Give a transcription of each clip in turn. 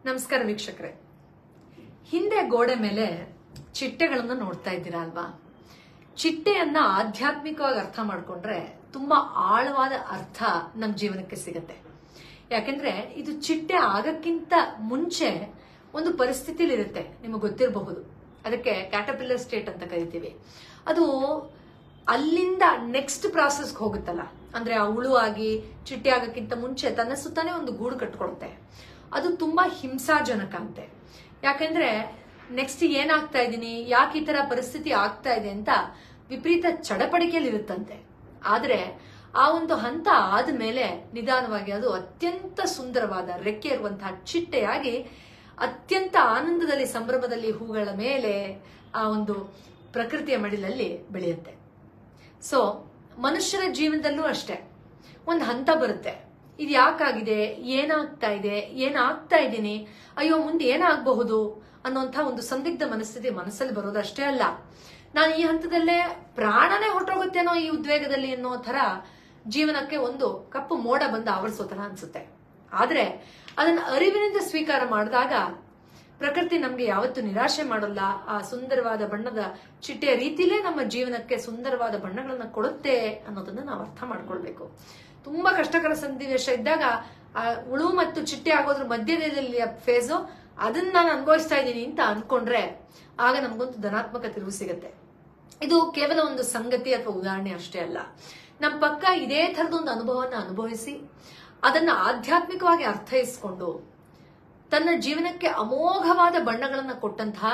ನಮಸ್ಕಾರ ವೀಕ್ಷಕರೇ ಹಿಂದೆ ಗೋಡೆ ಮೇಲೆ ಚಿಟ್ಟೆಗಳನ್ನು ನೋಡ್ತಾ ಇದ್ದೀರಾ ಅಲ್ವಾ ಚಿಟ್ಟೆಯನ್ನ ಆಧ್ಯಾತ್ಮಿಕವಾಗಿ ಅರ್ಥ ಮಾಡ್ಕೊಂಡ್ರೆ ತುಂಬಾ ಆಳವಾದ ಅರ್ಥ ನಮ್ಮ ಜೀವನಕ್ಕೆ ಸಿಗತ್ತೆ ಯಾಕೆಂದ್ರೆ ಇದು ಚಿಟ್ಟೆ ಆಗಕ್ಕಿಂತ ಮುಂಚೆ ಒಂದು ಪರಿಸ್ಥಿತಿಲಿರುತ್ತೆ ನಿಮಗೆ ಗೊತ್ತಿರಬಹುದು ಅದಕ್ಕೆ ಕ್ಯಾಟಪಿಲ್ಲರ್ ಸ್ಟೇಟ್ ಅಂತ ಕರಿತೀವಿ ಅದು ಅಲ್ಲಿಂದ ನೆಕ್ಸ್ಟ್ ಪ್ರಾಸೆಸ್ಗೆ ಹೋಗುತ್ತಲ್ಲ ಅಂದ್ರೆ ಆ ಹುಳು ಆಗಿ ಚಿಟ್ಟೆ ಆಗಕ್ಕಿಂತ ಮುಂಚೆ ತನ್ನ ಸುತ್ತಾನೆ ಒಂದು ಗೂಡು ಕಟ್ಕೊಳುತ್ತೆ ಅದು ತುಂಬಾ ಹಿಂಸಾಜನಕ ಅಂತೆ ಯಾಕಂದ್ರೆ ನೆಕ್ಸ್ಟ್ ಏನಾಗ್ತಾ ಇದ್ದೀನಿ ಯಾಕೆ ಈ ತರ ಪರಿಸ್ಥಿತಿ ಆಗ್ತಾ ಇದೆ ಅಂತ ವಿಪರೀತ ಚಡಪಡಿಕೆಯಲ್ಲಿ ಇರುತ್ತಂತೆ ಆದ್ರೆ ಆ ಒಂದು ಹಂತ ಆದ್ಮೇಲೆ ನಿಧಾನವಾಗಿ ಅದು ಅತ್ಯಂತ ಸುಂದರವಾದ ರೆಕ್ಕೆ ಇರುವಂತಹ ಚಿಟ್ಟೆಯಾಗಿ ಅತ್ಯಂತ ಆನಂದದಲ್ಲಿ ಸಂಭ್ರಮದಲ್ಲಿ ಹೂಗಳ ಮೇಲೆ ಆ ಒಂದು ಪ್ರಕೃತಿಯ ಮಡಿಲಲ್ಲಿ ಬೆಳೆಯುತ್ತೆ ಸೊ ಮನುಷ್ಯರ ಜೀವನದಲ್ಲೂ ಅಷ್ಟೇ ಒಂದು ಹಂತ ಬರುತ್ತೆ ಇದು ಯಾಕಾಗಿದೆ ಏನಾಗ್ತಾ ಇದೆ ಏನಾಗ್ತಾ ಇದ್ದೀನಿ ಅಯ್ಯೋ ಮುಂದೆ ಏನಾಗಬಹುದು ಅನ್ನೋಂಥ ಒಂದು ಸಂದಿಗ್ಧ ಮನಸ್ಥಿತಿ ಮನಸ್ಸಲ್ಲಿ ಬರೋದು ಅಷ್ಟೇ ಅಲ್ಲ ನಾನು ಈ ಹಂತದಲ್ಲೇ ಪ್ರಾಣನೇ ಹೊರಟೋಗುತ್ತೇನೋ ಈ ಉದ್ವೇಗದಲ್ಲಿ ಅನ್ನೋ ತರ ಜೀವನಕ್ಕೆ ಒಂದು ಕಪ್ಪು ಮೋಡ ಬಂದು ಆವರಿಸೋ ತರ ಅನ್ಸುತ್ತೆ ಆದ್ರೆ ಅದನ್ನ ಅರಿವಿನಿಂದ ಸ್ವೀಕಾರ ಮಾಡಿದಾಗ ಪ್ರಕೃತಿ ನಮ್ಗೆ ಯಾವತ್ತೂ ನಿರಾಶೆ ಮಾಡೋಲ್ಲ ಆ ಸುಂದರವಾದ ಬಣ್ಣದ ಚಿಟ್ಟೆಯ ರೀತಿಲೇ ನಮ್ಮ ಜೀವನಕ್ಕೆ ಸುಂದರವಾದ ಬಣ್ಣಗಳನ್ನ ಕೊಡುತ್ತೆ ಅನ್ನೋದನ್ನ ನಾವು ಅರ್ಥ ಮಾಡ್ಕೊಳ್ಬೇಕು ತುಂಬಾ ಕಷ್ಟಕರ ಸನ್ನಿವೇಶ ಇದ್ದಾಗ ಆ ಹುಳು ಮತ್ತು ಚಿಟ್ಟೆ ಆಗೋದ್ರ ಮಧ್ಯದಲ್ಲಿ ಫೇಸು ಅದನ್ನ ನಾನು ಅನುಭವಿಸ್ತಾ ಇದ್ದೀನಿ ಅಂತ ಅನ್ಕೊಂಡ್ರೆ ಆಗ ನಮಗೊಂದು ಧನಾತ್ಮಕ ತಿರುವು ಸಿಗುತ್ತೆ ಇದು ಕೇವಲ ಒಂದು ಸಂಗತಿ ಅಥವಾ ಉದಾಹರಣೆ ಅಷ್ಟೇ ಅಲ್ಲ ನಮ್ಮ ಪಕ್ಕ ಇದೇ ಥರದ ಒಂದು ಅನುಭವವನ್ನು ಅನುಭವಿಸಿ ಅದನ್ನ ಆಧ್ಯಾತ್ಮಿಕವಾಗಿ ಅರ್ಥೈಸ್ಕೊಂಡು ತನ್ನ ಜೀವನಕ್ಕೆ ಅಮೋಘವಾದ ಬಣ್ಣಗಳನ್ನ ಕೊಟ್ಟಂತಹ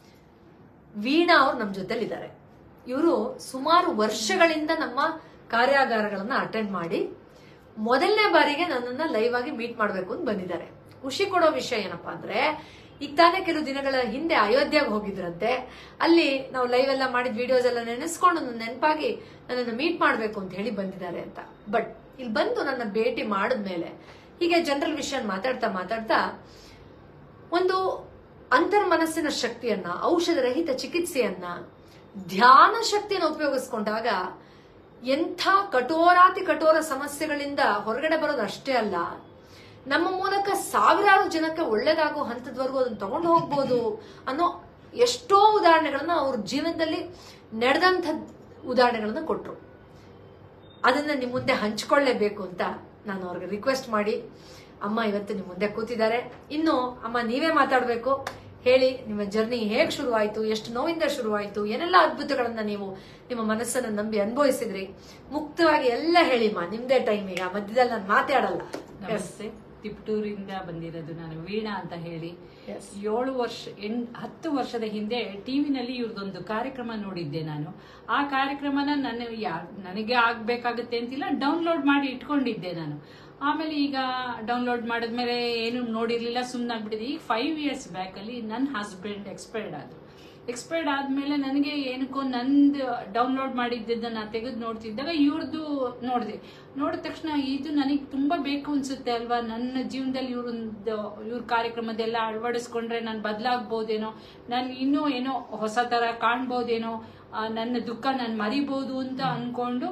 ವೀಣಾ ಅವ್ರು ನಮ್ಮ ಜೊತೆಲಿದ್ದಾರೆ ಇವರು ಸುಮಾರು ವರ್ಷಗಳಿಂದ ನಮ್ಮ ಕಾರ್ಯಾಗಾರಗಳನ್ನ ಅಟೆಂಡ್ ಮಾಡಿ ಮೊದಲನೇ ಬಾರಿಗೆ ನನ್ನನ್ನ ಲೈವ್ ಆಗಿ ಮೀಟ್ ಮಾಡಬೇಕು ಅಂತ ಬಂದಿದ್ದಾರೆ ಖುಷಿ ಕೊಡೋ ವಿಷಯ ಏನಪ್ಪಾ ಅಂದ್ರೆ ಈಗ ತಾನೇ ಕೆಲವು ದಿನಗಳ ಹಿಂದೆ ಅಯೋಧ್ಯೆಗೆ ಹೋಗಿದ್ರಂತೆ ಅಲ್ಲಿ ನಾವು ಲೈವ್ ಎಲ್ಲ ಮಾಡಿದ ವಿಡಿಯೋಸ್ ಎಲ್ಲ ನೆನೆಸ್ಕೊಂಡು ನನ್ನ ನೆನಪಾಗಿ ನನ್ನನ್ನು ಮೀಟ್ ಮಾಡಬೇಕು ಅಂತ ಹೇಳಿ ಬಂದಿದ್ದಾರೆ ಅಂತ ಬಟ್ ಇಲ್ಲಿ ಬಂದು ನನ್ನ ಭೇಟಿ ಮಾಡಿದ್ಮೇಲೆ ಹೀಗೆ ಜನರಲ್ ವಿಷಯ ಮಾತಾಡ್ತಾ ಮಾತಾಡ್ತಾ ಒಂದು ಅಂತರ್ಮನಸ್ಸಿನ ಶಕ್ತಿಯನ್ನ ಔಷಧರಹಿತ ಚಿಕಿತ್ಸೆಯನ್ನ ಧ್ಯಾನ ಶಕ್ತಿಯನ್ನು ಉಪಯೋಗಿಸ್ಕೊಂಡಾಗ ಎಂಥ ಕಠೋರಾತಿ ಕಠೋರ ಸಮಸ್ಯೆಗಳಿಂದ ಹೊರಗಡೆ ಬರೋದು ಅಷ್ಟೇ ಅಲ್ಲ ನಮ್ಮ ಮೂಲಕ ಸಾವಿರಾರು ಜನಕ್ಕೆ ಒಳ್ಳೇದಾಗೋ ಹಂತದವರೆಗೂ ಅದನ್ನ ತಗೊಂಡು ಹೋಗ್ಬೋದು ಅನ್ನೋ ಎಷ್ಟೋ ಉದಾಹರಣೆಗಳನ್ನ ಅವ್ರ ಜೀವನದಲ್ಲಿ ನಡೆದಂಥ ಉದಾಹರಣೆಗಳನ್ನ ಕೊಟ್ರು ಅದನ್ನ ನಿಮ್ ಮುಂದೆ ಹಂಚ್ಕೊಳ್ಳೇಬೇಕು ಅಂತ ನಾನು ಅವ್ರಿಗೆ ರಿಕ್ವೆಸ್ಟ್ ಮಾಡಿ ಅಮ್ಮ ಇವತ್ತು ನಿಮ್ ಮುಂದೆ ಕೂತಿದ್ದಾರೆ ಇನ್ನು ಅಮ್ಮ ನೀವೇ ಮಾತಾಡ್ಬೇಕು ಹೇಳಿ ನಿಮ್ಮ ಜರ್ನಿ ಹೇಗ್ ಶುರುವಾಯ್ತು ಎಷ್ಟು ನೋವಿಂದ ಶುರುವಾಯ್ತು ಏನೆಲ್ಲ ಅದ್ಭುತಗಳನ್ನ ನೀವು ನಿಮ್ಮ ಮನಸ್ಸನ್ನ ನಂಬಿ ಅನುಭವಿಸಿದ್ರಿ ಮುಕ್ತವಾಗಿ ಎಲ್ಲ ಹೇಳಿಮ್ಮ ನಿಮ್ದೇ ಟೈಮ್ ಈಗ ಮಧ್ಯದಲ್ಲಿ ನಾನು ಮಾತಾಡಲ್ಲ ನಮಸ್ತೆ ತಿಪ್ಟೂರಿಂದ ಬಂದಿರೋದು ನಾನು ವೀಣಾ ಅಂತ ಹೇಳಿ Yes. ಏಳು ವರ್ಷ ಎಣ್ ಹತ್ತು ವರ್ಷದ ಹಿಂದೆ ಟಿವಿನಲ್ಲಿ ಇವ್ರದೊಂದು ಕಾರ್ಯಕ್ರಮ ನೋಡಿದ್ದೆ ನಾನು ಆ ಕಾರ್ಯಕ್ರಮನ ನಾನು ಯಾ ನನಗೆ ಆಗ್ಬೇಕಾಗತ್ತೆ ಅಂತಿಲ್ಲ ಡೌನ್ಲೋಡ್ ಮಾಡಿ ಇಟ್ಕೊಂಡಿದ್ದೆ ನಾನು ಆಮೇಲೆ ಈಗ ಡೌನ್ಲೋಡ್ ಮಾಡಿದ್ಮೇಲೆ ಏನು ನೋಡಿರ್ಲಿಲ್ಲ ಸುಮ್ಮನಾಗ್ಬಿಟ್ಟಿದೆ ಈಗ ಫೈವ್ ಇಯರ್ಸ್ ಬ್ಯಾಕ್ ಅಲ್ಲಿ ನನ್ನ ಹಸ್ಬೆಂಡ್ ಎಕ್ಸ್ಪೈರ್ಡ್ ಆದ್ರು ಎಕ್ಸ್ಪೈರ್ಡ್ ಆದ್ಮೇಲೆ ನನಗೆ ಏನಕ್ಕೋ ನಂದು ಡೌನ್ಲೋಡ್ ಮಾಡಿದ್ದನ್ನ ತೆಗೆದು ನೋಡ್ತಿದ್ದಾಗ ಇವ್ರದ್ದು ನೋಡಿದೆ ನೋಡಿದ ತಕ್ಷಣ ಇದು ನನಗೆ ತುಂಬಾ ಬೇಕು ಅನ್ಸುತ್ತೆ ಅಲ್ವಾ ನನ್ನ ಜೀವನದಲ್ಲಿ ಇವ್ರೊಂದು ಇವ್ರ ಕಾರ್ಯಕ್ರಮದೆಲ್ಲ ಅಳವಡಿಸ್ಕೊಂಡ್ರೆ ನಾನು ಬದಲಾಗ್ಬೋದೇನೋ ನಾನು ಇನ್ನೂ ಏನೋ ಹೊಸ ತರ ಕಾಣ್ಬೋದೇನೋ ಆ, ನನ್ನ ದುಃಖ ನಾನು ಮರಿಬೋದು ಅಂತ ಅನ್ಕೊಂಡು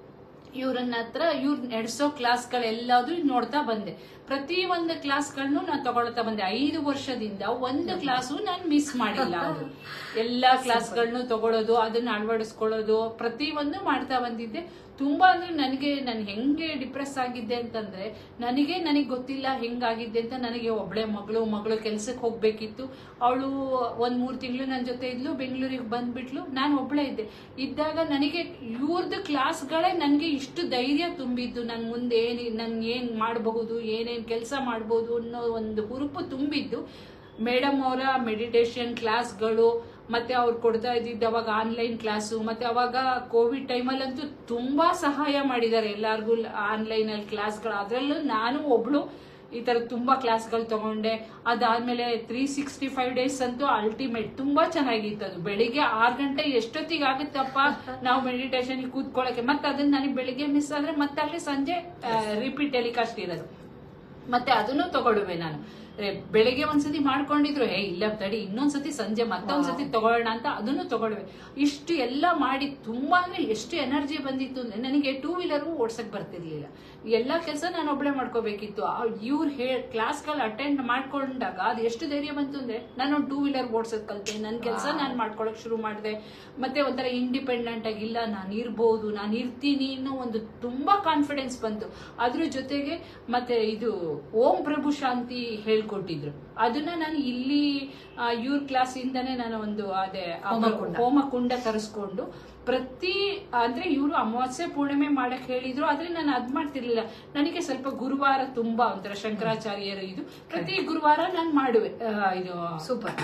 ಇವ್ರನ್ನ ಹತ್ರ ಇವ್ರು ನಡೆಸೋ ಕ್ಲಾಸ್ಗಳೆಲ್ಲದೂ ನೋಡ್ತಾ ಬಂದೆ ಪ್ರತಿ ಒಂದು ಕ್ಲಾಸ್ಗಳನ್ನು ನಾನು ತಗೊಳ್ತಾ ಬಂದೆ ಐದು ವರ್ಷದಿಂದ ಒಂದು ಕ್ಲಾಸು ನಾನು ಮಿಸ್ ಮಾಡಿಲ್ಲ ಅದು ಎಲ್ಲಾ ಕ್ಲಾಸ್ಗಳನ್ನು ತಗೊಳ್ಳೋದು ಅದನ್ನ ಅಳವಡಿಸ್ಕೊಳ್ಳೋದು ಪ್ರತಿ ಒಂದು ಮಾಡ್ತಾ ಬಂದಿದ್ದೆ ತುಂಬಾ ಅಂದ್ರೆ ನನಗೆ ನಾನು ಹೆಂಗೆ ಡಿಪ್ರೆಸ್ ಆಗಿದ್ದೆ ಅಂತಂದ್ರೆ ನನಗೆ ನನಗೆ ಗೊತ್ತಿಲ್ಲ ಹೆಂಗಾಗಿದ್ದೆ ಅಂತ ನನಗೆ ಒಬ್ಳೆ ಮಗಳು ಮಗಳು ಕೆಲ್ಸಕ್ಕೆ ಹೋಗ್ಬೇಕಿತ್ತು ಅವಳು ಒಂದ್ ಮೂರ್ ತಿಂಗಳು ನನ್ನ ಜೊತೆ ಇದ್ಲು ಬೆಂಗಳೂರಿಗೆ ಬಂದ್ಬಿಟ್ಲು ನಾನು ಒಬ್ಳೆ ಇದ್ದೆ ಇದ್ದಾಗ ನನಗೆ ಇವ್ರದ್ದು ಕ್ಲಾಸ್ಗಳೇ ನನಗೆ ಇಷ್ಟು ಧೈರ್ಯ ತುಂಬಿದ್ದು ನನ್ ಮುಂದೆ ಏನ್ ನನ್ ಏನ್ ಮಾಡಬಹುದು ಏನೇನ್ ಕೆಲಸ ಮಾಡಬಹುದು ಅನ್ನೋ ಒಂದು ಹುರುಪು ತುಂಬಿದ್ದು ಮೇಡಮ್ ಅವರ ಮೆಡಿಟೇಷನ್ ಕ್ಲಾಸ್ಗಳು ಮತ್ತೆ ಅವ್ರು ಕೊಡ್ತಾ ಇದ್ದಿದ್ದು ಅವಾಗ ಆನ್ಲೈನ್ ಕ್ಲಾಸು ಮತ್ತೆ ಅವಾಗ ಕೋವಿಡ್ ಟೈಮಲ್ಲಂತೂ ತುಂಬಾ ಸಹಾಯ ಮಾಡಿದ್ದಾರೆ ಎಲ್ಲಾರ್ಗು ಆನ್ಲೈನ್ ಅಲ್ಲಿ ಕ್ಲಾಸ್ಗಳು ಅದರಲ್ಲೂ ನಾನು ಒಬ್ಳು ಈ ತರ ತುಂಬಾ ಕ್ಲಾಸ್ಗಳು ತಗೊಂಡೆ ಅದಾದ್ಮೇಲೆ ತ್ರೀ ಸಿಕ್ಸ್ಟಿ ಫೈವ್ ಡೇಸ್ ಅಂತೂ ಅಲ್ಟಿಮೇಟ್ ತುಂಬಾ ಚೆನ್ನಾಗಿತ್ತು ಅದು ಬೆಳಿಗ್ಗೆ ಆರ್ ಗಂಟೆ ಎಷ್ಟೊತ್ತಿಗೆ ಆಗುತ್ತಪ್ಪ ನಾವು ಮೆಡಿಟೇಷನ್ ಕೂತ್ಕೊಳ್ಳೋಕೆ ಮತ್ತೆ ಅದನ್ನ ನನಗೆ ಬೆಳಿಗ್ಗೆ ಮಿಸ್ ಆದ್ರೆ ಮತ್ತೆ ಅಲ್ಲಿ ಸಂಜೆ ರಿಪೀಟ್ ಟೆಲಿಕಾಸ್ಟ್ ಇರೋದು ಮತ್ತೆ ಅದನ್ನು ತಗೊಳ್ಳುವೆ ನಾನು ಏ, ಬೆಳಿಗ್ಗೆ ಒಂದ್ಸತಿ ಮಾಡ್ಕೊಂಡಿದ್ರು ಹೇ ಇಲ್ಲ ತಡಿ ಇನ್ನೊಂದ್ಸತಿ ಸಂಜೆ ಮತ್ತೊಂದ್ಸತಿ ತಗೊಳ್ಳೋಣ ಅಂತ ಅದನ್ನು ತಗೊಳ್ವೆ ಇಷ್ಟು ಎಲ್ಲ ಮಾಡಿ ತುಂಬಾ ಅಂದ್ರೆ ಎಷ್ಟು ಎನರ್ಜಿ ಬಂದಿತ್ತು ಅಂದ್ರೆ ನನಗೆ ಟೂ ವೀಲರ್ ಓಡ್ಸಕ್ ಬರ್ತಿರ್ಲಿಲ್ಲ ಎಲ್ಲಾ ಕೆಲಸ ನಾನು ಒಬ್ಳೆ ಮಾಡ್ಕೋಬೇಕಿತ್ತು ಇವ್ರು ಹೇ ಕ್ಲಾಸ್ಗಳು ಅಟೆಂಡ್ ಮಾಡ್ಕೊಂಡಾಗ ಅದು ಎಷ್ಟು ಧೈರ್ಯ ಬಂತು ಅಂದ್ರೆ ನಾನು ಟೂ ವೀಲರ್ ಓಡ್ಸೋದ್ ಕಲ್ತೆ ನನ್ನ ಕೆಲಸ ನಾನು ಮಾಡ್ಕೊಳಕ್ ಶುರು ಮಾಡಿದೆ ಮತ್ತೆ ಒಂಥರ ಇಂಡಿಪೆಂಡೆಂಟ್ ಆಗಿ ಇಲ್ಲ ನಾನು ಇರ್ಬೋದು ನಾನು ಇರ್ತೀನಿ ಅನ್ನೋ ಒಂದು ತುಂಬಾ ಕಾನ್ಫಿಡೆನ್ಸ್ ಬಂತು ಅದ್ರ ಜೊತೆಗೆ ಮತ್ತೆ ಇದು ಓಂ ಪ್ರಭು ಶಾಂತಿ ಹೇಳ್ಕೊಟ್ಟಿದ್ರು ಅದನ್ನ ನಾನು ಇಲ್ಲಿ ಆ, ಇವ್ರ ಕ್ಲಾಸ್ ಇಂದಾನೆ ನಾನು ಒಂದು ಅದೇ ಆ ಹೋಮಕುಂಡ. ಹೋಮಕುಂಡ ತರಿಸ್ಕೊಂಡು ಪ್ರತಿ ಅಂದ್ರೆ ಇವರು ಅಮಾವಾಸ್ಯೆ ಪೂರ್ಣಿಮೆ ಮಾಡಕ್ ಹೇಳಿದ್ರು ಆದ್ರೆ ನಾನು ಅದ್ ಮಾಡ್ತಿರ್ಲಿಲ್ಲ ನನಗೆ ಸ್ವಲ್ಪ ಗುರುವಾರ ತುಂಬಾ ಒಂಥರ ಶಂಕರಾಚಾರ್ಯರು ಇದು ಪ್ರತಿ ಗುರುವಾರ ನಾನು ಮಾಡುವೆ ಆ, ಇದು ಸೂಪರ್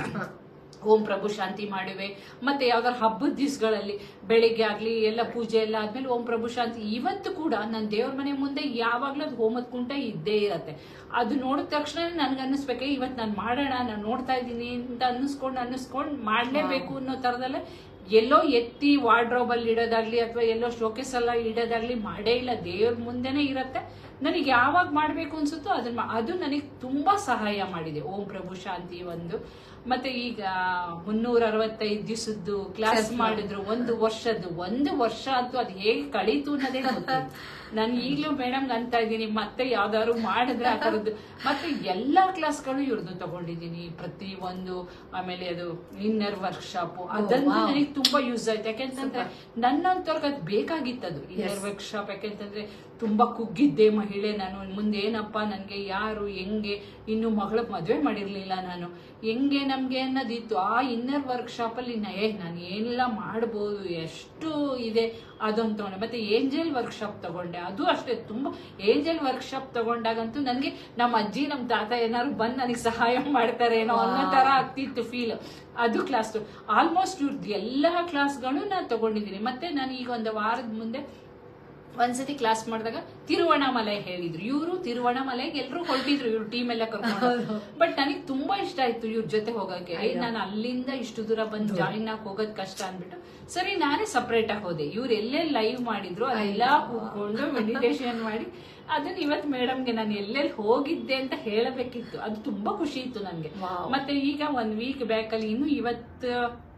ಓಂ ಪ್ರಭು ಶಾಂತಿ ಮಾಡುವೆ ಮತ್ತೆ ಯಾವ್ದಾರು ಹಬ್ಬದ ದಿವಸಗಳಲ್ಲಿ ಬೆಳಿಗ್ಗೆ ಆಗ್ಲಿ ಎಲ್ಲ ಪೂಜೆ ಎಲ್ಲ ಆದ್ಮೇಲೆ ಓಂ ಪ್ರಭು ಶಾಂತಿ ಇವತ್ತು ಕೂಡ ನನ್ನ ದೇವ್ರ ಮನೆ ಮುಂದೆ ಯಾವಾಗ್ಲೂ ಅದು ಹೋಮದ ಕುಂಟ ಇದ್ದೇ ಇರತ್ತೆ ಅದು ನೋಡಿದ ತಕ್ಷಣ ನನ್ಗೆ ಅನ್ನಿಸ್ಬೇಕೆ ಇವತ್ತು ನಾನು ಮಾಡೋಣ ನಾನು ನೋಡ್ತಾ ಇದ್ದೀನಿ ಅಂತ ಅನ್ನಿಸ್ಕೊಂಡು ಅನ್ನಿಸ್ಕೊಂಡು ಮಾಡ್ಲೇಬೇಕು ಅನ್ನೋ ತರದಲ್ಲೇ ಎಲ್ಲೋ ಎತ್ತಿ ವಾರ್ಡ್ರೋಬ್ ಅಲ್ಲಿ ಇಡೋದಾಗ್ಲಿ ಅಥವಾ ಎಲ್ಲೋ ಶೋಕೇಸ್ ಎಲ್ಲ ಇಡೋದಾಗ್ಲಿ ಮಾಡೇ ಇಲ್ಲ ದೇವ್ರ ಮುಂದೆನೆ ಇರತ್ತೆ ನನಗೆ ಯಾವಾಗ ಮಾಡ್ಬೇಕು ಅನ್ಸುತ್ತೋ ಅದನ್ನ ಮಾ- ಅದು ನನಗೆ ತುಂಬಾ ಸಹಾಯ ಮಾಡಿದೆ ಓಂ ಪ್ರಭು ಶಾಂತಿ ಒಂದು ಮತ್ತೆ ಈಗ ಮುನ್ನೂರ ಅರವತ್ತೈದು ದಿವಸದ್ದು ಕ್ಲಾಸ್ ಮಾಡಿದ್ರು ಒಂದು ವರ್ಷದ್ದು ಒಂದು ವರ್ಷ ಅಂತೂ ಅದು ಹೇಗೆ ಕಳೀತು ಅನ್ನೋದೇ ಗೊತ್ತಿಲ್ಲ ನಾನು ಈಗಲೂ ಮೇಡಮ್ ಅಂತ ಇದ್ದೀನಿ ಮತ್ತೆ ಯಾವ್ದಾದ್ರು ಮಾಡಿದ್ರೆ ಆ ಥರದ್ದು ಮತ್ತೆ ಎಲ್ಲಾ ಕ್ಲಾಸ್ಗಳು ಇವ್ರದ್ದು ತಗೊಂಡಿದ್ದೀನಿ ಪ್ರತಿ ಒಂದು ಆಮೇಲೆ ಅದು ಇನ್ನರ್ ವರ್ಕ್ಶಾಪ್ ಅದಂತೂ wow. ನನಗೆ ತುಂಬಾ ಯೂಸ್ ಆಯ್ತು ಯಾಕೆಂತಂದ್ರೆ ನನ್ನಂತವ್ರಿಗೆ ಅದು ಬೇಕಾಗಿತ್ತದು ಇನ್ನರ್ ವರ್ಕ್ಶಾಪ್ ಯಾಕೆಂತಂದ್ರೆ ತುಂಬಾ ಕುಗ್ಗಿದ್ದೆ ಮಹಿಳೆ ನಾನು ಮುಂದೆ ಏನಪ್ಪ ನನ್ಗೆ ಯಾರು ಹೆಂಗೆ ಇನ್ನು ಮಗಳ ಮದ್ವೆ ಮಾಡಿರ್ಲಿಲ್ಲ ನಾನು ಹೆಂಗೆ ನಮ್ಗೆ ಅನ್ನೋದಿತ್ತು ಆ ಇನ್ನರ್ ವರ್ಕ್ಶಾಪ್ ಅಲ್ಲಿ ನ- ಏ ನಾನು ಏನೆಲ್ಲ ಮಾಡ್ಬೋದು ಎಷ್ಟು ಇದೆ ಅದೊಂದು ತಗೊಂಡೆ ಮತ್ತೆ ಏಂಜಲ್ ವರ್ಕ್ಶಾಪ್ ತಗೊಂಡೆ ಅದು ಅಷ್ಟೇ ತುಂಬಾ ಏಂಜಲ್ ವರ್ಕ್ಶಾಪ್ ತಗೊಂಡಾಗಂತೂ ನನಗೆ ನಮ್ಮ ಅಜ್ಜಿ ನಮ್ಮ ತಾತ ಏನಾದ್ರು ಬಂದು ನನಗೆ ಸಹಾಯ ಮಾಡ್ತಾರೇನೋ ಅನ್ನೋ ತರ ಆಗ್ತಿತ್ತು ಫೀಲ್ ಅದು ಕ್ಲಾಸ್ ಆಲ್ಮೋಸ್ಟ್ ಇವ್ರದ್ದು ಎಲ್ಲಾ ಕ್ಲಾಸ್ಗಳು ನಾನು ತಗೊಂಡಿದ್ದೀನಿ ಮತ್ತೆ ನಾನು ಈಗ ಒಂದು ವಾರದ ಮುಂದೆ ಒಂದ್ಸತಿ ಕ್ಲಾಸ್ ಮಾಡಿದಾಗ ತಿರುವಣಮಲೆ ಹೇಳಿದ್ರು ಇವರು ತಿರುವಣಮಲೆಗೆ ಎಲ್ಲರೂ ಹೊರಟಿದ್ರು ಇವ್ರು ಟೀಮ್ ಎಲ್ಲ ಕರ್ಕೊಂಡು ಬಟ್ ನನಗೆ ತುಂಬಾ ಇಷ್ಟ ಆಯ್ತು ಇವ್ರ ಜೊತೆ ಹೋಗಕ್ಕೆ ನಾನು ಅಲ್ಲಿಂದ ಇಷ್ಟು ದೂರ ಬಂದು ಜಾಯಿನ್ ಆಗಿ ಹೋಗೋದ್ ಕಷ್ಟ ಅನ್ಬಿಟ್ಟು ಸರಿ ನಾನೇ ಸಪರೇಟ್ ಆಗಿ ಹೋದೆ ಇವ್ರು ಎಲ್ಲೆಲ್ಲಿ ಲೈವ್ ಮಾಡಿದ್ರು ಅದೆಲ್ಲ ಕೂತ್ಕೊಂಡು ಮೆಡಿಟೇಷನ್ ಮಾಡಿ ಅದನ್ನ ಇವತ್ತು ಮೇಡಮ್ಗೆ ನಾನು ಎಲ್ಲೆಲ್ಲಿ ಹೋಗಿದ್ದೆ ಅಂತ ಹೇಳಬೇಕಿತ್ತು ಅದು ತುಂಬಾ ಖುಷಿ ಇತ್ತು ನನ್ಗೆ Wow. ಮತ್ತೆ ಈಗ ಒಂದ್ ವೀಕ್ ಬ್ಯಾಕ್ ಅಲ್ಲಿ ಇನ್ನು ಇವತ್ತು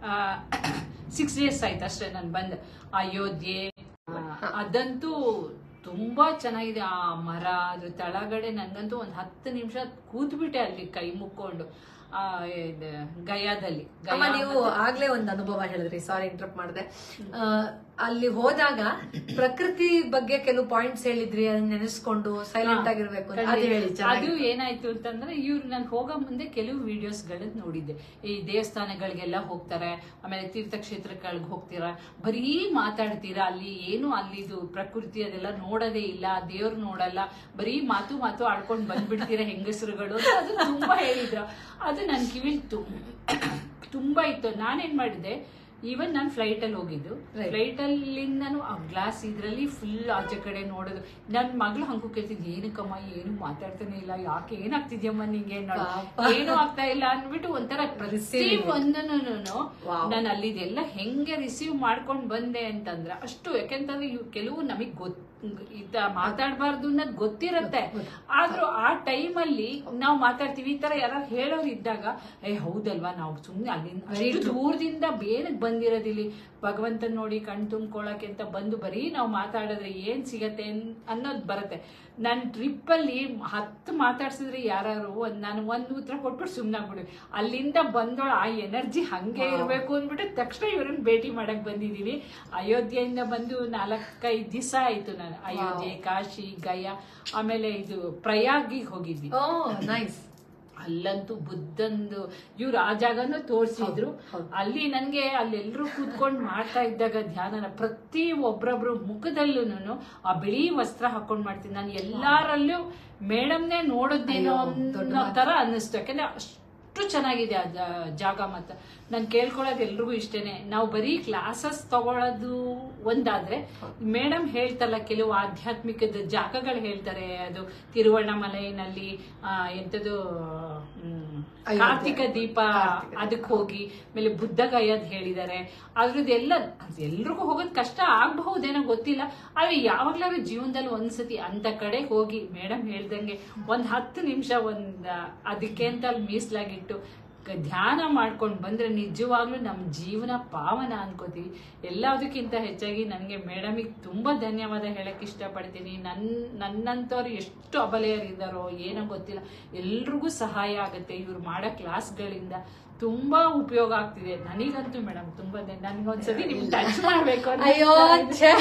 ಸಿಕ್ಸ್ ಡೇಸ್ ಆಯ್ತು ಅಷ್ಟೇ ನಾನು ಬಂದ್ ಅಯೋಧ್ಯೆ ಆ, ಅದಂತೂ ತುಂಬಾ ಚೆನ್ನಾಗಿದೆ ಆ ಮರ ಅದ್ರ ತಳಗಡೆ ನನ್ಗಂತೂ ಒಂದ್ ಹತ್ತು ನಿಮಿಷ ಕೂತ್ಬಿಟ್ಟೆ ಅಲ್ಲಿ ಕೈ ಮುಕ್ಕೊಂಡು ಆ ಇದ್ ಗಯಾದಲ್ಲಿ ಅಮ್ಮ ಗಯಾ ನೀವು ಆಗ್ಲೇ ಒಂದು ಅನುಭವ ಹೇಳಿದ್ರಿ ಸಾರಿ ಇಂಟ್ರಪ್ಟ್ ಮಾಡಿದೆ ಅಲ್ಲಿ ಹೋದಾಗ ಪ್ರಕೃತಿ ಬಗ್ಗೆ ಕೆಲವು ಪಾಯಿಂಟ್ಸ್ ಹೇಳಿದ್ರಿ ಅದನ್ನ ನೆನೆಸ್ಕೊಂಡು ಸೈಲೆಂಟ್ ಆಗಿರ್ಬೇಕು ಅಂತ. ಅದು ಹೇಳಿ ಅದು ಚೆನ್ನಾಗಿ ಏನಾಯ್ತು ಅಂತಂದ್ರೆ ಇವ್ರು ನಾನು ಹೋಗೋ ಮುಂದೆ ಕೆಲವು ವಿಡಿಯೋಸ್ ಗಳನ್ನ ನೋಡಿದ್ದೆ ಈ ದೇವಸ್ಥಾನಗಳಿಗೆಲ್ಲ ಹೋಗ್ತಾರೆ ಆಮೇಲೆ ತೀರ್ಥಕ್ಷೇತ್ರಗಳಿಗೆ ಹೋಗ್ತೀರಾ ಬರೀ ಮಾತಾಡ್ತೀರಾ ಅಲ್ಲಿ ಏನು ಅಲ್ಲಿದು ಪ್ರಕೃತಿ ಅದೆಲ್ಲ ನೋಡೋದೇ ಇಲ್ಲ ದೇವ್ರು ನೋಡಲ್ಲ ಬರೀ ಮಾತು ಮಾತು ಆಡ್ಕೊಂಡು ಬಂದ್ಬಿಡ್ತೀರಾ ಹೆಂಗಸರುಗಳು ಅಂತ ಅದು ತುಂಬಾ ಹೇಳಿದ್ರು ಅದು ನನ್ ಕಿವಿಲ್ ತುಂಬಾ ಇತ್ತು ನಾನೇನ್ ಮಾಡಿದೆ ಈವನ್ ನಾನು ಫ್ಲೈಟ್ ಅಲ್ಲಿ ಹೋಗಿದ್ದು Right. ಫ್ಲೈಟ್ ಅಲ್ಲಿಂದನು ಆ ಗ್ಲಾಸ್ ಇದ್ರಲ್ಲಿ ಫುಲ್ ಆಚೆ ಕಡೆ ನೋಡೋದು ನನ್ ಮಗಳು ಹಂಗೂ ಕೇಳ್ತಿದ್ ಏನಕ್ಕಮ್ಮ ಏನು ಮಾತಾಡ್ತಾನೆ ಇಲ್ಲ ಯಾಕೆ ಏನಾಗ್ತಿದ್ಯಮ್ಮ ನಿಂಗೆ ನೋಡು ಪಾಪ. ಏನು ಆಗ್ತಾ ಇಲ್ಲ ಅಂದ್ಬಿಟ್ಟು ಒಂಥರ ಪ್ರತಿ Receiving. ಒಂದನ್ನು Wow. ನಾನು ಅಲ್ಲಿದೆಲ್ಲ ಹೆಂಗೆ ರಿಸೀವ್ ಮಾಡ್ಕೊಂಡ್ ಬಂದೆ ಅಂತಂದ್ರೆ ಅಷ್ಟು ಯಾಕೆಂತಂದ್ರೆ ಇವ್ ಕೆಲವು ನಮಗ್ ಗೊತ್ತ ಇದ ಮಾತಾಡಬಾರ್ದು ಅನ್ನೋದು ಗೊತ್ತಿರತ್ತೆ ಆದ್ರೂ ಆ ಟೈಮಲ್ಲಿ ನಾವು ಮಾತಾಡ್ತೀವಿ ಈ ತರ ಯಾರು ಹೇಳೋರು ಇದ್ದಾಗ ಏ ಹೌದಲ್ವಾ ನಾವು ಸುಮ್ನೆ ಅಲ್ಲಿಂದ ಅಷ್ಟು ದೂರದಿಂದ ಬೇನಕ್ ಬಂದಿರೋದಿಲ್ಲಿ ಭಗವಂತನ್ ನೋಡಿ ಕಣ್ ತುಂಬ್ಕೊಳಕ್ಕೆ ಅಂತ ಬಂದು ಬರೀ ನಾವು ಮಾತಾಡಿದ್ರೆ ಏನ್ ಸಿಗತ್ತೆ ಅನ್- ಅನ್ನೋದು ಬರುತ್ತೆ ನನ್ನ ಟ್ರಿಪ್ ಅಲ್ಲಿ ಹತ್ತು ಮಾತಾಡ್ಸಿದ್ರೆ ಯಾರು ಒಂದ್ ನಾನು ಒಂದ್ ಉತ್ತರ ಕೊಟ್ಬಿಟ್ಟು ಸುಮ್ನಾಗ್ಬಿಡಿ ಅಲ್ಲಿಂದ ಬಂದೋಳ ಆ ಎನರ್ಜಿ ಹಂಗೆ ಇರ್ಬೇಕು ಅಂದ್ಬಿಟ್ಟು ತಕ್ಷಣ ಇವ್ರನ್ನ ಭೇಟಿ ಮಾಡಕ್ ಬಂದಿದೀನಿ ಅಯೋಧ್ಯೆಯಿಂದ ಬಂದು ನಾಲ್ಕೈದು ದಿವಸ ಆಯ್ತು ನಾನು ಅಯೋಧ್ಯೆ ಕಾಶಿ ಗಯಾ ಆಮೇಲೆ ಇದು ಪ್ರಯಾಗಿಗೆ ಹೋಗಿದ್ವಿ ಓ ನೈಸ್ ಅಲ್ಲಂತೂ ಬುದ್ಧಂದು ಇವ್ರು ಆ ಜಾಗನೂ ತೋರಿಸಿದ್ರು ಹೌದು. ಅಲ್ಲಿ ನನ್ಗೆ ಅಲ್ಲೆಲ್ಲರೂ ಕೂತ್ಕೊಂಡು ಮಾಡ್ತಾ ಇದ್ದಾಗ ಧ್ಯಾನನ ಪ್ರತಿ ಒಬ್ರೊಬ್ರು ಮುಖದಲ್ಲೂ ಆ ಬಿಳಿ ವಸ್ತ್ರ ಹಾಕೊಂಡ್ ಮಾಡ್ತೀನಿ ನಾನು ಎಲ್ಲಾರಲ್ಲೂ ಮೇಡಮ್ನೇ ನೋಡೋದೇನೋ ಅಯ್ಯೋ, ದೊಡ್ಡ ಅನ್ನೋ ತರ ಅನ್ನಿಸ್ತು ಯಾಕಂದ್ರೆ ಅಷ್ಟು ಚೆನ್ನಾಗಿದೆ ಆ ಜಾ- ಜಾಗ ಮತ್ತು ನಾನು ಕೇಳ್ಕೊಳ್ಳೋದು ಎಲ್ರಿಗೂ ಇಷ್ಟೇನೆ ನಾವು ಬರೀ ಕ್ಲಾಸಸ್ ತಗೊಳ್ಳೋದು ಒಂದಾದ್ರೆ ಮೇಡಮ್ ಹೇಳ್ತಲ್ಲ ಕೆಲವು ಆಧ್ಯಾತ್ಮಿಕದ ಜಾಗಗಳು ಹೇಳ್ತಾರೆ ಅದು ತಿರುವಣ್ಣಮಲೈನಲ್ಲಿ ಆ, ಎಂತದು ಹ್ಮ್, ಅಯೋಧ್ಯೆ. ಕಾರ್ತಿಕ ದೀಪ ಕಾರ್ತಿಕ ಅದಕ್ಕೆ ಹೋಗಿ ಆಮೇಲೆ ಬುದ್ಧ ಗಯದ್ ಹೇಳಿದ್ದಾರೆ ಅದ್ರದ್ದೆಲ್ಲ ಎಲ್ರಿಗೂ ಹೋಗೋದ್ ಕಷ್ಟ ಆಗಬಹುದೇನೋ ಗೊತ್ತಿಲ್ಲ ಆದ್ರೆ ಯಾವಾಗ್ಲಾದ್ರು ಜೀವನದಲ್ಲಿ ಒಂದ್ಸತಿ ಅಂತ ಕಡೆ ಹೋಗಿ ಮೇಡಮ್ ಹೇಳ್ದಂಗೆ ಒಂದ್ ಹತ್ತು ನಿಮಿಷ ಒಂದ್ ಅದಕ್ಕೆ ಅಂತ ಅಲ್ಲಿ ಮೀಸಲಾಗಿಟ್ಟು ಕ- ಧ್ಯಾನ ಮಾಡ್ಕೊಂಡು ಬಂದ್ರೆ ನಿಜವಾಗ್ಲೂ ನಮ್ಮ ಜೀವನ ಪಾವನ ಅನ್ಕೋತೀವಿ ಎಲ್ಲದಕ್ಕಿಂತ ಹೆಚ್ಚಾಗಿ ನನಗೆ ಮೇಡಮಿಗೆ ತುಂಬಾ ಧನ್ಯವಾದ ಹೇಳಕ್ ಇಷ್ಟಪಡ್ತೀನಿ ನನ್ ನನ್ನಂತವ್ರು ಎಷ್ಟು ಅಬಲೆಯರಿದ್ದಾರೋ ಏನೋ ಗೊತ್ತಿಲ್ಲ ಎಲ್ರಿಗೂ ಸಹಾಯ ಆಗುತ್ತೆ ಇವ್ರು ಮಾಡೋ ಕ್ಲಾಸ್ಗಳಿಂದ ತುಂಬಾ ಉಪಯೋಗ ಆಗ್ತಿದೆ ನನಗಂತೂ ಮೇಡಮ್ ತುಂಬಾ ನನಗೊಂದ್ಸತಿ ನಿಮ್ಗೆ ಟಚ್ ಮಾಡ್ಬೇಕು ಅನ್ನೋ ಅಯ್ಯೋ ಇಷ್ಟ ಛೆ.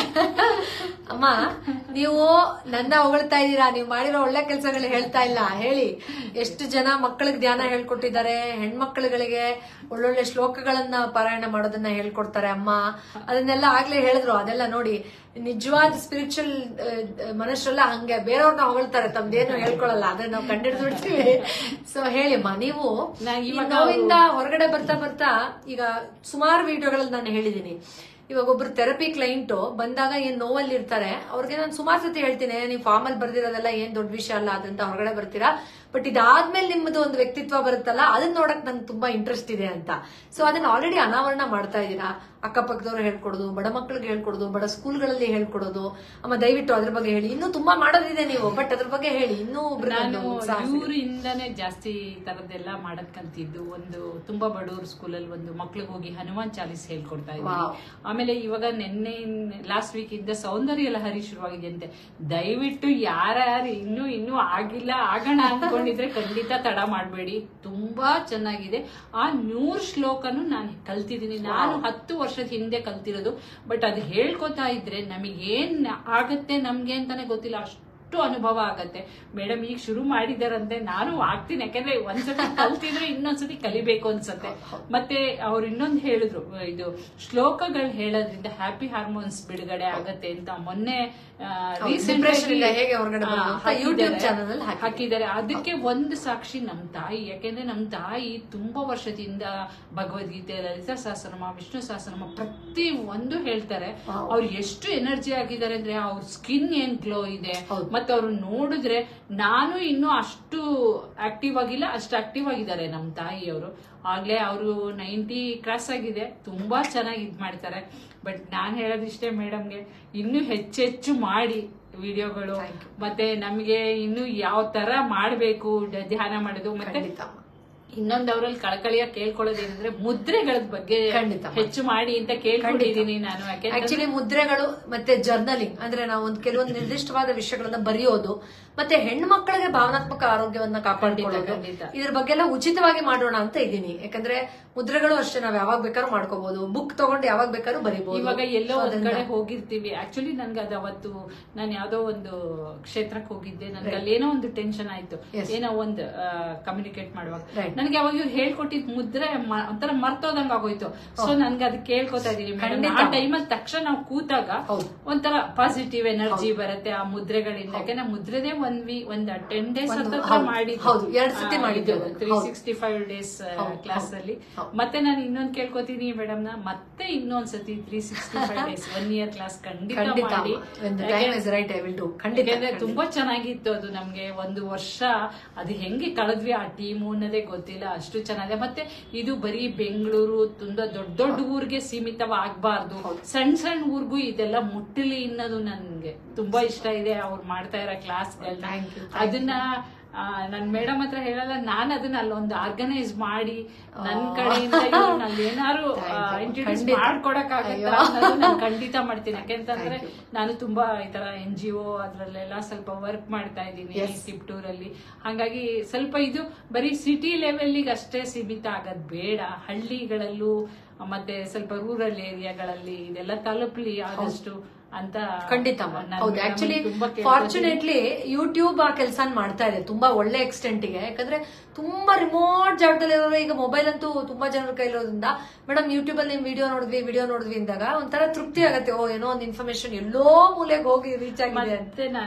ಅಮ್ಮ ನೀವು ನನ್ನ ಹೊಗಳ್ತಾ ಇದ್ದೀರಾ ನೀವು ಮಾಡಿರೋ ಒಳ್ಳೆ ಕೆಲಸಗಳು ಹೇಳ್ತಾ ಇಲ್ಲ ಹೇಳಿ ಎಷ್ಟು ಜನ ಮಕ್ಕಳಿಗೆ ಧ್ಯಾನ ಹೇಳ್ಕೊಟ್ಟಿದ್ದಾರೆ ಹೆಣ್ಮಕ್ಳುಗಳಿಗೆ ಒಳ್ಳೊಳ್ಳೆ ಶ್ಲೋಕಗಳನ್ನ ಪಾರಾಯಣ ಮಾಡೋದನ್ನ ಹೇಳ್ಕೊಡ್ತಾರೆ ಅಮ್ಮ ಅದನ್ನೆಲ್ಲ ಆಗ್ಲೇ ಹೇಳಿದ್ರು ಅದೆಲ್ಲ ನೋಡಿ ನಿಜವಾದ ಸ್ಪಿರಿಚುವಲ್ ಮನುಷ್ಯರೆಲ್ಲ ಹಂಗೆ ಬೇರೆಯವ್ರನ್ನ ಹೊಗಳ್ತಾರೆ ತಮ್ದೇನು ಹೇಳ್ಕೊಳಲ್ಲ ಅದನ್ನ ನಾವು ಕಂಡಿಡ್ದು ಬಿಡ್ತೀವಿ ಸೊ ಹೇಳಿ ಅಮ್ಮ ನೀವು ನಾ ಈ ಇವಾಗ ನೋವಿಂದ ಹೊರಗಡೆ ಬರ್ತಾ ಬರ್ತಾ ಈಗ ಸುಮಾರು ವಿಡಿಯೋಗಳಲ್ಲಿ ನಾನು ಹೇಳಿದೀನಿ ಇವಾಗ ಒಬ್ರು ಥೆರಪಿ ಕ್ಲೈಂಟ್ ಬಂದಾಗ ಏನ್ ನೋವಲ್ಲಿ ಇರ್ತಾರೆ ಅವ್ರಿಗೆ ನಾನು ಸುಮಾರು ಸತಿ ಹೇಳ್ತೀನಿ ನೀವು ಫಾರ್ಮ್ ಅಲ್ಲಿ ಬರ್ದಿರೋದೆಲ್ಲ ಏನ್ ದೊಡ್ಡ ವಿಷಯ ಅಲ್ಲ ಅದಂತ ಹೊರಗಡೆ ಬರ್ತೀರಾ ಬಟ್ ಇದಾದ್ಮೇಲೆ ನಿಮ್ಮದು ಒಂದು ವ್ಯಕ್ತಿತ್ವ ಬರುತ್ತಲ್ಲ ಅದನ್ನ ನೋಡಕ್ ನಂಗೆ ತುಂಬಾ ಇಂಟ್ರೆಸ್ಟ್ ಇದೆ ಅಂತ ಸೊ ಅದನ್ನ ಆಲ್ರೆಡಿ ಅನಾವರಣ ಮಾಡ್ತಾ ಇದ್ದೀರಾ ಅಕ್ಕಪಕ್ಕದವ್ರು ಹೇಳ್ಕೊಡೋದು ಬಡ ಮಕ್ಕಳಿಗೆ ಹೇಳ್ಕೊಡೋದು ಬಡ ಸ್ಕೂಲ್ಗಳಲ್ಲಿ ಹೇಳ್ಕೊಡೋದು ಅಮ್ಮ ದಯವಿಟ್ಟು ಅದ್ರ ಬಗ್ಗೆ ಹೇಳಿ ಇನ್ನೂ ತುಂಬಾ ಮಾಡೋದಿದೆ ನೀವು ಬಟ್ ಅದ್ರ ಬಗ್ಗೆ ಹೇಳಿ ಇನ್ನೂ ಒಬ್ರಿಗೆ ನಾನು ಒಂದು ಉತ್ಸಾಹ ಸಿಗುತ್ತೆ. ಇವರಿಂದಾನೇ ಜಾಸ್ತಿ ತರದ್ದೆಲ್ಲ ಮಾಡದ್ ಕಲ್ತಿದ್ದು ಒಂದು ತುಂಬಾ ಬಡವ್ರ ಸ್ಕೂಲಲ್ಲಿ ಒಂದು ಮಕ್ಳಿಗೆ ಹೋಗಿ ಹನುಮಾನ್ ಚಾಲೀಸ್ ಹೇಳ್ಕೊಡ್ತಾ ಇದ್ದೀನಿ Wow. ಆಮೇಲೆ ಇವಾಗ ನಿನ್ನೆ ಲಾಸ್ಟ್ ವೀಕ್ ಇಂದ ಸೌಂದರ್ಯ ಲಹರಿ ಶುರುವಾಗಿದೆ ಅಂತೆ ದಯವಿಟ್ಟು ಯಾರ್ಯಾರು ಇನ್ನೂ ಇನ್ನೂ ಆಗಿಲ್ಲ ಆಗೋಣ ಅನ್ಕೊಂಡಿದ್ರೆ ಖಂಡಿತ ತಡ ಮಾಡಬೇಡಿ ತುಂಬಾ ಚೆನ್ನಾಗಿದೆ ಆ ನೂರ್ ಶ್ಲೋಕನು ನಾನು ಕಲ್ತಿದ್ದೀನಿ ನಾನು ಹತ್ತು ವರ್ಷದ ಹಿಂದೆ ಕಲ್ತಿರೋದು ಬಟ್ ಅದು ಹೇಳ್ಕೊತಾ ಇದ್ರೆ ನಮಗೇನ್ ಆಗತ್ತೆ ನಮ್ಗೆ ಅಂತಾನೆ ಗೊತ್ತಿಲ್ಲ ಅಷ್ಟು ಅನುಭವ ಆಗತ್ತೆ ಮೇಡಮ್ ಈಗ ಶುರು ಮಾಡಿದಾರಂತೆ ನಾನು ಆಗ್ತೀನಿ ಯಾಕಂದ್ರೆ ಒಂದ್ಸತಿ ಕಲ್ತಿದ್ರೆ ಇನ್ನೊಂದ್ಸತಿ ಕಲಿಬೇಕು ಅನ್ಸತ್ತೆ ಮತ್ತೆ ಅವ್ರು ಇನ್ನೊಂದು ಹೇಳಿದ್ರು ಇದು ಶ್ಲೋಕಗಳು ಹೇಳೋದ್ರಿಂದ ಹ್ಯಾಪಿ ಹಾರ್ಮೋನ್ಸ್ ಬಿಡುಗಡೆ ಆಗತ್ತೆ ಅಂತ ಮೊನ್ನೆ depression ಇಂದ ಹೇಗೆ ಹೊರಗಡೆ ಬರೋದು ಅಂತ YouTube channel ಅಲ್ಲಿ ಹಾಕಿದ್ದಾರೆ. ಹಾಕಿದ್ದಾರೆ ಅದಕ್ಕೆ ಒಂದು ಸಾಕ್ಷಿ ನಮ್ ತಾಯಿ ಯಾಕೆಂದ್ರೆ ನಮ್ ತಾಯಿ ತುಂಬಾ ವರ್ಷದಿಂದ ಭಗವದ್ಗೀತೆ ಲಲಿತಾ ಸಹಸ್ರನಾಮ ವಿಷ್ಣು ಸಹಸ್ರನಾಮ ಪ್ರತಿ ಒಂದು ಹೇಳ್ತಾರೆ Wow. ಅವ್ರು ಎಷ್ಟು ಎನರ್ಜಿ ಆಗಿದ್ದಾರೆ ಅಂದ್ರೆ ಅವ್ರ ಸ್ಕಿನ್ ಏನ್ ಗ್ಲೋ ಇದೆ ಹೌದು. ಮತ್ತೆ ಅವ್ರು ನೋಡಿದ್ರೆ ನಾನು ಇನ್ನೂ ಅಷ್ಟು ಆಕ್ಟಿವ್ ಆಗಿಲ್ಲ ಅಷ್ಟು ಆಕ್ಟಿವ್ ಆಗಿದ್ದಾರೆ ನಮ್ಮ ತಾಯಿಯವರು ಆಗ್ಲೇ ಅವರು ನೈಂಟಿ ಕ್ರಾಸ್ ಆಗಿದೆ ತುಂಬಾ ಚೆನ್ನಾಗಿ ಇದ್ ಮಾಡ್ತಾರೆ ಬಟ್ ನಾನ್ ಹೇಳೋದಿಷ್ಟೇ ಮೇಡಮ್ಗೆ ಇನ್ನೂ ಹೆಚ್ಚೆಚ್ಚು ಮಾಡಿ ವಿಡಿಯೋಗಳು Thank you. ಮತ್ತೆ ನಮಗೆ ಇನ್ನು ಯಾವ ತರ ಮಾಡ್ಬೇಕು ಡ- ಧ್ಯಾನ ಮಾಡೋದು ಮತ್ತೆ ಖಂಡಿತ ಅಮ್ಮ. ಇನ್ನೊಂದು ಅವರಲ್ಲಿ ಕಳಕಳಿಯ ಕೇಳ್ಕೊಳ್ಳೋದೇನಂದ್ರೆ ಮುದ್ರೆಗಳ ಬಗ್ಗೆ ಖಂಡಿತ. ಹೆಚ್ಚು ಮಾಡಿ ಅಂತ ಕೇಳ್ಕೊಂಡಿದೀನಿ ನಾನು ಯಾಕೆಂದ್ರೆ ಆಕ್ಚುಲಿ ಮುದ್ರೆಗಳು ಮತ್ತೆ ಜರ್ನಲಿಂಗ್ ಅಂದ್ರೆ ನಾವು ಒಂದು ಕೆಲವೊಂದು ನಿರ್ದಿಷ್ಟವಾದ ವಿಷಯಗಳನ್ನ ಬರೆಯೋದು ಮತ್ತೆ ಹೆಣ್ಮಕ್ಳಿಗೆ ಭಾವನಾತ್ಮಕ ಆರೋಗ್ಯವನ್ನ ಕಾಪಾಡಿಕೊಳ್ಳೋದು ಖಂಡಿತ. ಇದ್ರ ಬಗ್ಗೆ ಎಲ್ಲ ಉಚಿತವಾಗಿ ಮಾಡೋಣ ಅಂತ ಇದ್ದೀನಿ ಯಾಕಂದ್ರೆ ಮುದ್ರೆಗಳು ಅಷ್ಟೇ ನಾವ್ ಯಾವಾಗ ಬೇಕಾದ್ರೂ ಮಾಡ್ಕೋಬಹುದು ಬುಕ್ ತಗೊಂಡು ಯಾವಾಗ ಬೇಕಾದ್ರೂ ಬರಿಬಹುದು ಇವಾಗ ಎಲ್ಲೋ ಒಂದ್ ಕಡೆ ಹೋಗಿರ್ತೀವಿ ಆಕ್ಚುಲಿ ನನ್ಗೆ ಅದು ಅವತ್ತು ನಾನು ಯಾವ್ದೋ ಒಂದು ಕ್ಷೇತ್ರಕ್ಕೆ ಹೋಗಿದ್ದೆ ನನ್ಗೆ ಅಲ್ಲೇನೋ ಒಂದು ಟೆನ್ಷನ್ ಆಯ್ತು Yes. ಏನೋ ಒಂದು ಕಮ್ಯುನಿಕೇಟ್ ಮಾಡುವಾಗ Right. ನನ್ಗೆ ಅವಾಗ ಇವ್ರು ಹೇಳ್ಕೊಟ್ಟಿದ್ ಮುದ್ರೆ ಮ- ಒಂಥರ ಮರ್ತೋದಂಗ ಆಗೋಯ್ತು ಸೊ ನನ್ಗೆ ಅದು ಕೇಳ್ಕೊತಾ ಇದೀನಿ ಮೇಡಮ್ ಖಂಡಿತ. ಆ ಟೈಮಲ್ಲಿ ತಕ್ಷಣ ನಾವು ಕೂತಾಗ ಹೌದು. ಒಂಥರ ಪಾಸಿಟಿವ್ ಎನರ್ಜಿ ಬರುತ್ತೆ ಆ ಮುದ್ರೆಗಳಿಂದ ಯಾಕಂದ್ರೆ ಮುದ್ರೆದೇ ಒಂದ್ ವಿ ಒಂದ್ ಟೆನ್ ಡೇಸ್ ಒಂದು- ಹತ್ರ ಹೌದು, ಮಾಡಿದ್ದು ಹೌದು, ಎರಡ್ ಸತಿ ಮಾಡಿದ್ದು ಅದು. ತ್ರೀ ಹೌದು. ಸಿಕ್ಸ್ಟಿ ಫೈವ್ ಡೇಸ್ ಹೌದು, ಕ್ಲಾಸ್ ಹೌದು, ಅಲ್ಲಿ ಹೌದು. ಮತ್ತೆ ನಾನು ಇನ್ನೊಂದ್ ಕೇಳ್ಕೊತೀನಿ ಮೇಡಮ್ ನ ಮತ್ತೆ ಇನ್ನೊಂದ್ಸತಿ three sixty five days one year class ಖಂಡಿತ ಖಂಡಿತ ಮಾಡಿ time is right I will do ಖಂಡಿತ ಯಾಕಂದ್ರೆ ತುಂಬಾ ಚೆನ್ನಾಗಿತ್ತು ಅದು ನಮ್ಗೆ ಒಂದು ವರ್ಷ ಅದು ಹೆಂಗೆ ಕಳೆದ್ವಿ ಆ ಟೀಮು ಅನ್ನೋದೇ ಗೊತ್ತಿಲ್ಲ ಅಷ್ಟು ಚೆನ್ನಾಗಿದೆ ಮತ್ತೆ ಇದು ಬರೀ ಬೆಂಗಳೂರು ತುಂಬಾ ದೊಡ್ಡ ದೊಡ್ಡ ಊರಿಗೆ ಸೀಮಿತವಾಗಬಾರ್ದು ಸಣ್ಣ ಸಣ್ಣ ಊರ್ಗೂ ಇದೆಲ್ಲ ಮುಟ್ಟಲಿ ಅನ್ನೋದು ನನ್ಗೆ ತುಂಬಾ ಇಷ್ಟ ಇದೆ ಅವ್ರು ಮಾಡ್ತಾ ಇರೋ ಕ್ಲಾಸ್ಗಳನ್ನ Thank you, thank ಅದನ್ನ ಆ, ನನ್ ಮೇಡಮ್ ಹತ್ರ ಹೇಳಲ್ಲ ನಾನು ಅದನ್ನ ಅಲ್ಲೊಂದು ಆರ್ಗನೈಸ್ ಮಾಡಿ ನನ್ ಕಡೆಯಿಂದ ಇವ್ರನ್ನ ಅಲ್ಲಿ ಏನಾರು Thank you. ಇಂಟ್ರೊಡ್ಯೂಸ್ ಖಂಡಿತ. ಮಾಡ್ಕೊಡಕ್ಕಾಗತ್ತ ಅಯ್ಯೋ. ಅನ್ನೋದು ನಾನು ಖಂಡಿತ ಮಾಡ್ತೀನಿ ಯಾಕೆಂತಂದ್ರೆ Thank you. ನಾನು ತುಂಬಾ ಈ ತರ ಎನ್ ಜಿ ಒ ಅದ್ರಲ್ಲೆಲ್ಲ ಸ್ವಲ್ಪ ವರ್ಕ್ ಮಾಡ್ತಾ ಇದ್ದೀನಿ Yes. ಟಿಪ್ಟೂರ್ ಅಲ್ಲಿ ಹಾಗಾಗಿ ಸ್ವಲ್ಪ ಇದು ಬರೀ ಸಿಟಿ ಲೆವೆಲ್ಗೆ ಅಷ್ಟೇ ಸೀಮಿತ ಆಗೋದ್ ಬೇಡ ಹಳ್ಳಿಗಳಲ್ಲೂ ಮತ್ತೆ ಸ್ವಲ್ಪ ರೂರಲ್ ಏರಿಯಾಗಳಲ್ಲಿ ಇದೆಲ್ಲ ತಲುಪಲಿ ಆದಷ್ಟು ಅಂತ ಖಂಡಿತ ನಾನು ಹೌದು madam ಆಕ್ಚುಲಿ ತುಂಬಾ ಕೇಳ್ಕೊತೀನಿ. ಫಾರ್ಚುನೇಟ್ಲಿ ಯೂಟ್ಯೂಬ್ ಆ ಕೆಲಸ ಮಾಡ್ತಾ ಇದೆ ತುಂಬಾ ಒಳ್ಳೆ ಎಕ್ಸ್ಟೆಂಟ್ ಗೆ ಯಾಕಂದ್ರೆ ತುಂಬಾ ರಿಮೋಟ್ ಜಾಗದಲ್ಲಿರೋರು ಈಗ ಮೊಬೈಲ್ ಅಂತೂ ತುಂಬಾ ಜನರ ಕೈಲಿರೋದ್ರಿಂದ ಮೇಡಮ್ ಯೂಟ್ಯೂಬ್ ಅಲ್ಲಿ ನಿಮ್ ವಿಡಿಯೋ ನೋಡಿದ್ವಿ ವಿಡಿಯೋ ನೋಡಿದ್ವಿ ಅಂದಾಗ ಒಂಥರ ತೃಪ್ತಿ ಆಗತ್ತೆ ಓ ಏನೋ ಒಂದು ಇನ್ಫಾರ್ಮೇಶನ್ ಎಲ್ಲೋ ಮೂಲೆಗೆ ಹೋಗಿ ರೀಚ್ ಆಗಿದೆ ಅಂತ ಮತ್ತೆ ನಾನು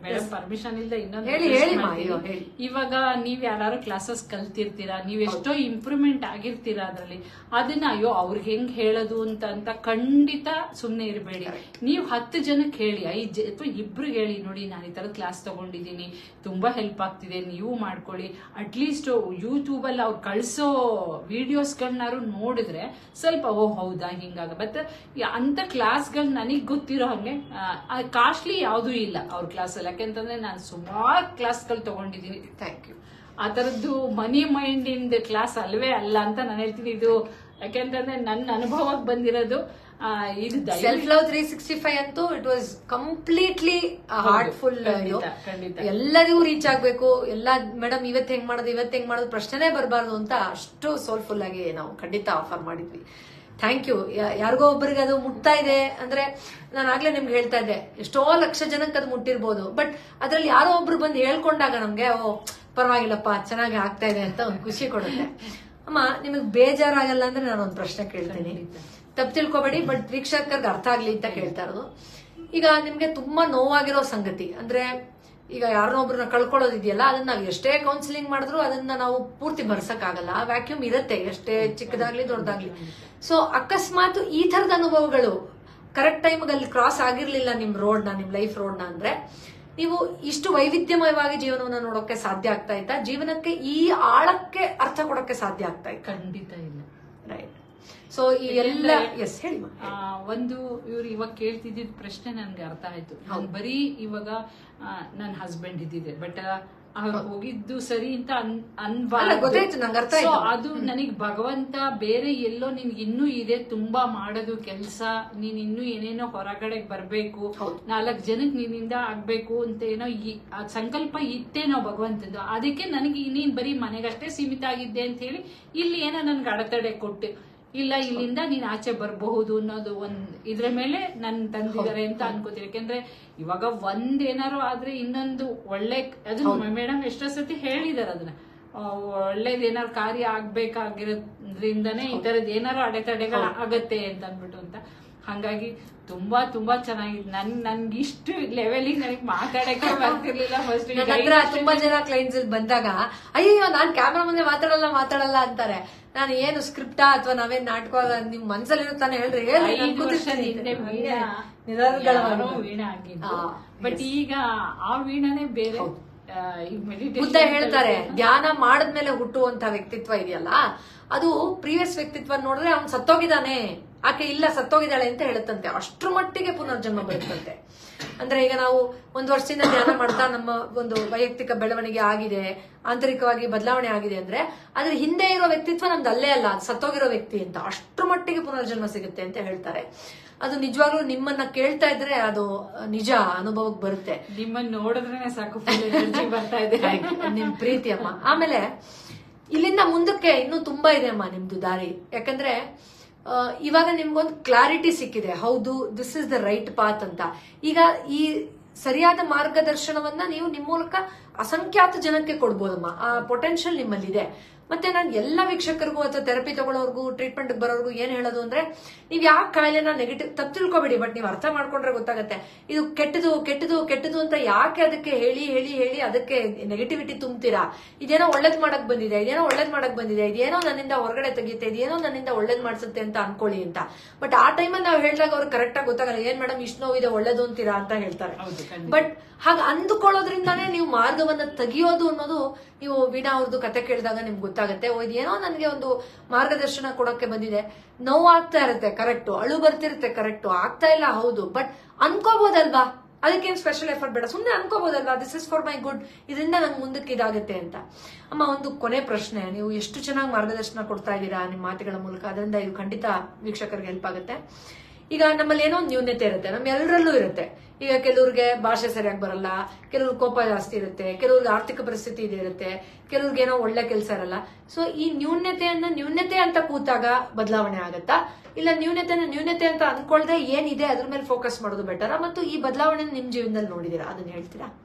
ಮೇಡಮ್ ಪರ್ಮಿಷನ್ ಇಲ್ಲದೆ ಇನ್ನೊಂದು ಹೇಳಿ, request ಹೇಳಿ ಮಾ, ಮಾಡ್ತೀನಿ. ಅಯ್ಯೋ, ಹೇಳಿ. ಇವಾಗ ನೀವ್ ಯಾರು ಕ್ಲಾಸಸ್ ಕಲ್ತಿರ್ತೀರಾ ನೀವ್ ಎಷ್ಟೋ ಇಂಪ್ರೂವ್ಮೆಂಟ್ ಆಗಿರ್ತೀರಾ ಅದ್ರಲ್ಲಿ ಅದನ್ನ ಅಯ್ಯೋ ಅವ್ರಿಗೆ ಹೆಂಗ್ ಹೇಳೋದು ಅಂತ ಅಂತ ಖಂಡಿತ ಸುಮ್ನೆ ಇರಬೇಡಿ ನೀವು ಹತ್ತು ಜನಕ್ಕೆ ಹೇಳಿ ಐದ್ ಜ ಅಥವಾ ಇಬ್ರಿಗೆ ಹೇಳಿ ನೋಡಿ ನಾನು ಈ ತರದ ಕ್ಲಾಸ್ ತಗೊಂಡಿದ್ದೀನಿ ತುಂಬಾ ಹೆಲ್ಪ್ ಆಗ್ತಿದೆ ನೀವು ಮಾಡ್ಕೊಳ್ಳಿ ಅಟ್ಲೀಸ್ಟ್ ಯೂಟ್ಯೂಬ್ ಅಲ್ಲಿ ಅವ್ರು ಕಳ್ಸೋ ವಿಡಿಯೋಸ್ಗಳನ್ನಾರು ನೋಡಿದ್ರೆ ಸ್ವಲ್ಪ ಓ ಹೌದಾ ಹಿಂಗಾಗ ಬಟ್ ಅಂತ ಕ್ಲಾಸ್ಗಳು ನನಗ್ ಗೊತ್ತಿರೋ ಹಂಗೆ ಕಾಸ್ಟ್ಲಿ ಯಾವುದೂ ಇಲ್ಲ ಅವ್ರ ಕ್ಲಾಸಲ್ಲಿ ಯಾಕೆಂತಂದ್ರೆ ನಾನು ಸುಮಾರು ಕ್ಲಾಸ್ಗಳು ತಗೊಂಡಿದ್ದೀನಿ ಥ್ಯಾಂಕ್ ಯು ಆ ತರದ್ದು ಮನಿ ಮೈಂಡ್ ಇಂದ ಕ್ಲಾಸ್ ಅಲ್ವೇ ಅಲ್ಲ ಅಂತ ನಾನು ಹೇಳ್ತೀನಿ ಇದು ಯಾಕೆಂತಂದ್ರೆ ನನ್ನ ಅನುಭವಕ್ಕೆ ಬಂದಿರೋದು ಆ, ಇದು ದಯವಿಟ್ಟು- self love three sixty five ಅಂತೂ ಇಟ್ ವಾಸ್ ಕಂಪ್ಲೀಟ್ಲಿ ಹಾರ್ಟ್ಫುಲ್ ಖಂಡಿತ, ಖಂಡಿತ. ಎಲ್ಲರಿಗೂ ರೀಚ್ ಆಗ್ಬೇಕು ಎಲ್ಲ ಮೇಡಮ್ ಇವತ್ತು ಹೆಂಗ್ ಮಾಡೋದು ಇವತ್ತು ಹೆಂಗ್ ಮಾಡೋದು ಪ್ರಶ್ನೆನೇ ಬರಬಾರ್ದು ಅಂತ ಅಷ್ಟು ಸೋಲ್ಫುಲ್ ಆಗಿ ನಾವು ಖಂಡಿತ ಆಫರ್ ಮಾಡಿದ್ವಿ ಥ್ಯಾಂಕ್ ಯು ಯಾರಿಗೋ ಒಬ್ಬರಿಗೆ ಅದು ಮುಟ್ತಾ ಇದೆ ಅಂದ್ರೆ ನಾನು ಆಗ್ಲೇ ನಿಮ್ಗೆ ಹೇಳ್ತಾ ಇದ್ದೆ ಎಷ್ಟೋ ಲಕ್ಷ ಜನಕ್ಕೆ ಅದು ಮುಟ್ಟಿರ್ಬೋದು ಬಟ್ ಅದ್ರಲ್ಲಿ ಯಾರೋ ಒಬ್ರು ಬಂದು ಹೇಳ್ಕೊಂಡಾಗ ನಮ್ಗೆ ಓ ಪರವಾಗಿಲ್ಲಪ್ಪ ಚೆನ್ನಾಗಿ ಆಗ್ತಾ ಇದೆ ಅಂತ ಒಂದು ಖುಷಿ ಕೊಡುತ್ತೆ ಅಮ್ಮ ನಿಮಗೆ ಬೇಜಾರಾಗಲ್ಲ ಅಂದ್ರೆ ನಾನು ಒಂದು ಪ್ರಶ್ನೆ ಕೇಳ್ತೀನಿ ತಪ್ಪು ತಿಳ್ಕೊಬೇಡಿ ಬಟ್ ವೀಕ್ಷಕರಿಗೆ ಅರ್ಥ ಆಗ್ಲಿ ಅಂತ ಕೇಳ್ತಾ ಇರೋದು ಈಗ ನಿಮ್ಗೆ ತುಂಬಾ ನೋವಾಗಿರೋ ಸಂಗತಿ ಅಂದ್ರೆ ಈಗ ಯಾರನ್ನೋ ಒಬ್ರನ್ನ ಕಳ್ಕೊಳ್ಳೋದಿದೆಯಲ್ಲ ಅದನ್ನ ನಾವು ಎಷ್ಟೇ ಕೌನ್ಸಿಲಿಂಗ್ ಮಾಡಿದ್ರು ಅದನ್ನ ನಾವು ಪೂರ್ತಿ ಬರ್ಸಕ್ ಆಗಲ್ಲ ವ್ಯಾಕ್ಯೂಮ್ ಇರುತ್ತೆ ಎಷ್ಟೇ ಚಿಕ್ಕದಾಗ್ಲಿ ದೊಡ್ಡದಾಗ್ಲಿ ಸೊ ಅಕಸ್ಮಾತ್ ಈ ತರದ ಅನುಭವಗಳು ಕರೆಕ್ಟ್ ಟೈಮ್ಗೆ ಅಲ್ಲಿ ಕ್ರಾಸ್ ಆಗಿರ್ಲಿಲ್ಲ ನಿಮ್ ರೋಡ್ನ ನಿಮ್ ಲೈಫ್ ರೋಡ್ನ ಅಂದ್ರೆ ನೀವು ಇಷ್ಟು ವೈವಿಧ್ಯಮಯವಾಗಿ ಜೀವನವನ್ನ ನೋಡೋಕೆ ಸಾಧ್ಯ ಆಗ್ತಾ ಇತ್ತಾ ಜೀವನಕ್ಕೆ ಈ ಆಳಕ್ಕೆ ಅರ್ಥ ಕೊಡೋಕೆ ಸಾಧ್ಯ ಆಗ್ತಾ ಇತ್ತು ಖಂಡಿತ ಇಲ್ಲ ರೈಟ್ ಸೊ ಈ ಎಲ್ಲ ಎಸ್ ಹೇಳಿ ಮಾ. ಆ, ಒಂದು ಇವ್ರು ಇವಾಗ ಕೇಳ್ತಿದ್ದ ಪ್ರಶ್ನೆ ನನ್ಗೆ ಅರ್ಥ ಆಯ್ತು ನಾನ್ ಬರೀ ಇವಾಗ ನನ್ನ ಹಸ್ಬೆಂಡ್ ಇದ್ದಿದೆ ಬಟ್ ಅವ್ರು ಹೋಗಿದ್ದು ಸರಿ ಅಂತ ಅನ್ ಅಲ್ಲ, ಅನ್ಬಾರ್ದು ಗೊತ್ತಾಯ್ತು, ನಂಗ್ ಅರ್ಥ So, ಆಯ್ತು. ಅದು ನನಗ್ ಭಗವಂತ ಬೇರೆ ಎಲ್ಲೋ ನಿನ್ಗೆ ಇನ್ನೂ ಇದೆ ತುಂಬಾ ಮಾಡೋದು ಕೆಲಸ ನೀನ್ ಇನ್ನೂ ಏನೇನೋ ಹೊರಗಡೆ ಬರ್ಬೇಕು ಹೌದು. ನಾಲ್ಕು ಜನಕ್ಕೆ ನಿನ್ನಿಂದ ಆಗ್ಬೇಕು ಅಂತ ಏನೋ ಈ ಆ ಸಂಕಲ್ಪ ಇತ್ತೇನೋ ಭಗವಂತಂದು ಅದಕ್ಕೆ ನನಗೆ ನೀನ್ ಬರೀ ಮನೆಗಷ್ಟೇ ಸೀಮಿತ ಆಗಿದ್ದೆ ಅಂತ ಹೇಳಿ ಇಲ್ಲಿ ಏನೋ ನನ್ಗೆ ಅಡೆತಡೆ ಕೊಟ್ಟು ಇಲ್ಲ ಇಲ್ಲಿಂದ ನೀನ್ ಆಚೆ ಬರಬಹುದು ಅನ್ನೋದು ಒಂದ್ ಇದ್ರ ಮೇಲೆ ನನ್ ತಂದಿದ್ದಾರೆ ಅಂತ ಅನ್ಕೋತೀನಿ ಯಾಕೆಂದ್ರೆ ಇವಾಗ ಒಂದ್ ಏನಾರು ಆದ್ರೆ ಇನ್ನೊಂದು ಒಳ್ಳೆ ಅದು ಮೇಡಮ್ ಎಷ್ಟೋ ಸತಿ ಹೇಳಿದಾರೆ ಅದನ್ನ ಆ, ಒಳ್ಳೇದೇನಾರು ಕಾರ್ಯ ಆಗ್ಬೇಕಾಗಿರೋದ್ರಿಂದನೇ ಈ ತರದ್ ಏನಾರು ಅಡೆತಡೆಗಳು ಆಗತ್ತೆ ಅಂತ ಅನ್ಬಿಟ್ಟು ಅಂತ ಹಂಗಾಗಿ ತುಂಬಾ ತುಂಬಾ ಚೆನ್ನಾಗಿದೆ ನನ್ ನನ್ಗೆ ಇಷ್ಟು ಲೆವೆಲಿಗೆ ನನಗೆ ಮಾತಾಡಕ್ಕೆ ಬರ್ತಿರ್ಲಿಲ್ಲ ಫಸ್ಟ್ ನನ್ನ ಹತ್ರ ತುಂಬಾ ಜನ ಕ್ಲೈಂಟ್ಸ್ ಬಂದಾಗ ಅಯ್ಯೋ ನಾನ್ ಕ್ಯಾಮ್ರಾ ಮುಂದೆ ಮಾತಾಡಲ್ಲ ಮಾತಾಡಲ್ಲ ಅಂತಾರೆ ನಾನು ಏನು ಸ್ಕ್ರಿಪ್ಟಾ ಅಥವಾ ನಾವೇನ್ ನಾಟಕ ನಿಮ್ ಮನ್ಸಲ್ಲಿ ತಾನೆ ಹೇಳ್ರಿ ಹೇಳ್ರಿ, ನಾನ್ ಐದು ವರ್ಷದ ಕೂತಿರ್ತೀನಿ. ಹಿಂದೆ ವೀಣಾ ನಿರರ್ಗಳವಾಗಿ. ಯಾರೋ ವೀಣಾ ಆಗಿದ್ದು ಆ, ಬಟ್ ಈಗ ಆ ವೀಣಾನೇ ಬೇರೆ ಆ, ಈ ಬುದ್ಧ ಮೆಡಿಟೇಷನ್ ಹೇಳ್ತಾರೆ ಧ್ಯಾನ ಮಾಡಿದ್ಮೇಲೆ ಹುಟ್ಟುವಂತ ವ್ಯಕ್ತಿತ್ವ ಇದೆಯಲ್ಲ ಅದು ಪ್ರೀವಿಯಸ್ ವ್ಯಕ್ತಿತ್ವ ನೋಡಿದ್ರೆ ಅವ್ನು ಸತ್ತೋಗಿದ್ದಾನೆ ಆಕೆ ಇಲ್ಲ ಸತ್ತೋಗಿದ್ದಾಳೆ ಅಂತ ಹೇಳುತ್ತಂತೆ ಅಷ್ಟ್ರ ಮಟ್ಟಿಗೆ ಪುನರ್ಜನ್ಮ ಬರುತ್ತಂತೆ ಅಂದ್ರೆ ಈಗ ನಾವು ಒಂದು ವರ್ಷದಿಂದ ಧ್ಯಾನ ಮಾಡ್ತಾ ನಮ್ಮ ಒಂದು ವೈಯಕ್ತಿಕ ಬೆಳವಣಿಗೆ ಆಗಿದೆ ಆಂತರಿಕವಾಗಿ ಬದಲಾವಣೆ ಆಗಿದೆ ಅಂದ್ರೆ ಅದ್ರ ಹಿಂದೆ ಇರೋ ವ್ಯಕ್ತಿತ್ವ ನಮ್ದು ಅಲ್ಲೇ ಅಲ್ಲ ಅದು ಸತ್ತೋಗಿರೋ ವ್ಯಕ್ತಿ ಅಂತ ಅಷ್ಟ್ರ ಮಟ್ಟಿಗೆ ಪುನರ್ಜನ್ಮ ಸಿಗುತ್ತೆ ಅಂತ ಹೇಳ್ತಾರೆ ಅದು ನಿಜವಾಗ್ಲೂ ನಿಮ್ಮನ್ನ ಕೇಳ್ತಾ ಇದ್ರೆ ಅದು ನಿಜ ಅನುಭವಕ್ಕೆ ಬರುತ್ತೆ ನಿಮ್ಮನ್ನ ನೋಡಿದ್ರೆ ಸಾಕು ಫುಲ್ ಎನರ್ಜಿ ಬರ್ತಾ ಇದೆ ನಿಮ್ ಪ್ರೀತಿ ಅಮ್ಮ ಆಮೇಲೆ ಇಲ್ಲಿಂದ ಮುಂದಕ್ಕೆ ಇನ್ನೂ ತುಂಬಾ ಇದೆ ಅಮ್ಮ ನಿಮ್ದು ದಾರಿ ಯಾಕಂದ್ರೆ ಆ, ಇವಾಗ ನಿಮ್ಗೊಂದು ಕ್ಲಾರಿಟಿ ಸಿಕ್ಕಿದೆ ಹೌದು this is the right path ಅಂತ ಈಗ ಈ ಸರಿಯಾದ ಮಾರ್ಗದರ್ಶನವನ್ನ ನೀವು ನಿಮ್ಮ ಮೂಲಕ ಅಸಂಖ್ಯಾತ ಜನಕ್ಕೆ ಕೊಡ್ಬೋದಮ್ಮ ಆ ಪೊಟೆನ್ಶಿಯಲ್ ನಿಮ್ಮಲ್ಲಿದೆ ಮತ್ತೆ ನಾನು ಎಲ್ಲ ವೀಕ್ಷಕರಿಗೂ ಅಥವಾ ಥೆರಪಿ ತಗೊಳ್ಳೋರ್ಗು ಟ್ರೀಟ್ಮೆಂಟ್ ಬರೋರ್ಗು ಏನ್ ಹೇಳೋದು ಅಂದ್ರೆ ನೀವ್ ಯಾಕೆ ಕಾಯಿಲೆನ ನೆಗೆಟಿವ್ ತಪ್ಪು ತಿಳ್ಕೊಬೇಡಿ ಬಟ್ ನೀವು ಅರ್ಥ ಮಾಡ್ಕೊಂಡ್ರೆ ಗೊತ್ತಾಗತ್ತೆ ಇದು ಕೆಟ್ಟದು ಕೆಟ್ಟದು ಕೆಟ್ಟದು ಅಂತ ಯಾಕೆ ಅದಕ್ಕೆ ಹೇಳಿ ಹೇಳಿ ಹೇಳಿ ಅದಕ್ಕೆ ನೆಗೆಟಿವಿಟಿ ತುಂಬ್ತೀರಾ ಇದೇನೋ ಒಳ್ಳೇದ್ ಮಾಡಕ್ ಬಂದಿದೆ ಇದೇನೋ ಒಳ್ಳೇದ್ ಮಾಡಕ್ ಬಂದಿದೆ ಇದೇನೋ ನನ್ನಿಂದ ಹೊರಗಡೆ ತೆಗಿಯುತ್ತೆ ಇದೇನೋ ನನ್ನಿಂದ ಒಳ್ಳೇದ್ ಮಾಡ್ಸುತ್ತೆ ಅಂತ ಅನ್ಕೊಳ್ಳಿ ಅಂತ ಬಟ್ ಆ ಟೈಮಲ್ಲಿ ನಾವು ಹೇಳಿದಾಗ ಅವ್ರಿಗೆ ಕರೆಕ್ಟ್ ಆಗಿ ಗೊತ್ತಾಗಲ್ಲ ಏನ್ ಮೇಡಮ್ ಇಷ್ಟು ನೋವಿದೆ ಒಳ್ಳೇದು ಅಂತೀರಾ ಅಂತ ಹೇಳ್ತಾರೆ ಹೌದು, ಖಂಡಿತ. ಬಟ್ ಹಾಗ ಅಂದುಕೊಳ್ಳೋದ್ರಿಂದಾನೇ ನೀವು ಮಾರ್ಗವನ್ನ ತೆಗಿಯೋದು ಅನ್ನೋದು ನೀವು ವೀಣಾ ಅವ್ರದ್ದು ಕತೆ ಕೇಳಿದಾಗ ನಿಮ್ಗೆ ಗೊತ್ತಾಗುತ್ತೆ ಓ ಇದೇನೋ ನನಗೆ ಒಂದು ಮಾರ್ಗದರ್ಶನ ಕೊಡೋಕೆ ಬಂದಿದೆ ನೋವು ಆಗ್ತಾ ಇರುತ್ತೆ ಕರೆಕ್ಟ್ ಅಳು ಬರ್ತಿರುತ್ತೆ ಕರೆಕ್ಟ್ ಆಗ್ತಾ ಇಲ್ಲ ಹೌದು ಬಟ್ ಅನ್ಕೋಬಹುದಲ್ವಾ ಅದಕ್ಕೇನು ಸ್ಪೆಷಲ್ ಎಫರ್ಟ್ ಬೇಡ ಸುಮ್ಮನೆ ಅನ್ಕೋಬಹುದಲ್ವಾ this is for my good ಇದರಿಂದ ನಂಗೆ ಮುಂದಕ್ಕೆ ಇದಾಗುತ್ತೆ ಅಂತ ಅಮ್ಮ ಒಂದು ಕೊನೆ ಪ್ರಶ್ನೆ ನೀವು ಎಷ್ಟು ಚೆನ್ನಾಗಿ ಮಾರ್ಗದರ್ಶನ ಕೊಡ್ತಾ ಇದ್ದೀರಾ ನಿಮ್ಮ ಮಾತುಗಳ ಮೂಲಕ ಅದರಿಂದ ಇದು ಖಂಡಿತ ವೀಕ್ಷಕರಿಗೆ ಹೆಲ್ಪ್ ಆಗುತ್ತೆ ಈಗ ನಮ್ಮಲ್ಲಿ ಏನೋ ಒಂದು ನ್ಯೂನ್ಯತೆ ಇರುತ್ತೆ ನಮ್ಮ ಎಲ್ಲರಲ್ಲೂ ಇರುತ್ತೆ ಈಗ ಕೆಲವ್ರಿಗೆ ಭಾಷೆ ಸರಿಯಾಗಿ ಬರಲ್ಲ ಕೆಲವ್ರಿಗೆ ಕೋಪ ಜಾಸ್ತಿ ಇರುತ್ತೆ ಕೆಲವ್ರಿಗೆ ಆರ್ಥಿಕ ಪರಿಸ್ಥಿತಿ ಇದೆ ಇರುತ್ತೆ ಕೆಲವ್ರಿಗೆ ಏನೋ ಒಳ್ಳೆ ಕೆಲಸ ಇರಲ್ಲ ಸೊ ಈ ನ್ಯೂನ್ಯತೆಯನ್ನ ನ್ಯೂನ್ಯತೆ ಅಂತ ಕೂತಾಗ ಬದಲಾವಣೆ ಆಗತ್ತಾ ಇಲ್ಲ ನ್ಯೂನ್ಯತೆನ ನ್ಯೂನ್ಯತೆ ಅಂತ ಅನ್ಕೊಳ್ದೆ ಏನಿದೆ ಅದ್ರ ಮೇಲೆ ಫೋಕಸ್ ಮಾಡೋದು ಬೆಟರ ಮತ್ತು ಈ ಬದಲಾವಣೆ ನಿಮ್ ಜೀವನದಲ್ಲಿ ನೋಡಿದೀರಾ ಅದನ್ನ ಹೇಳ್ತೀರಾ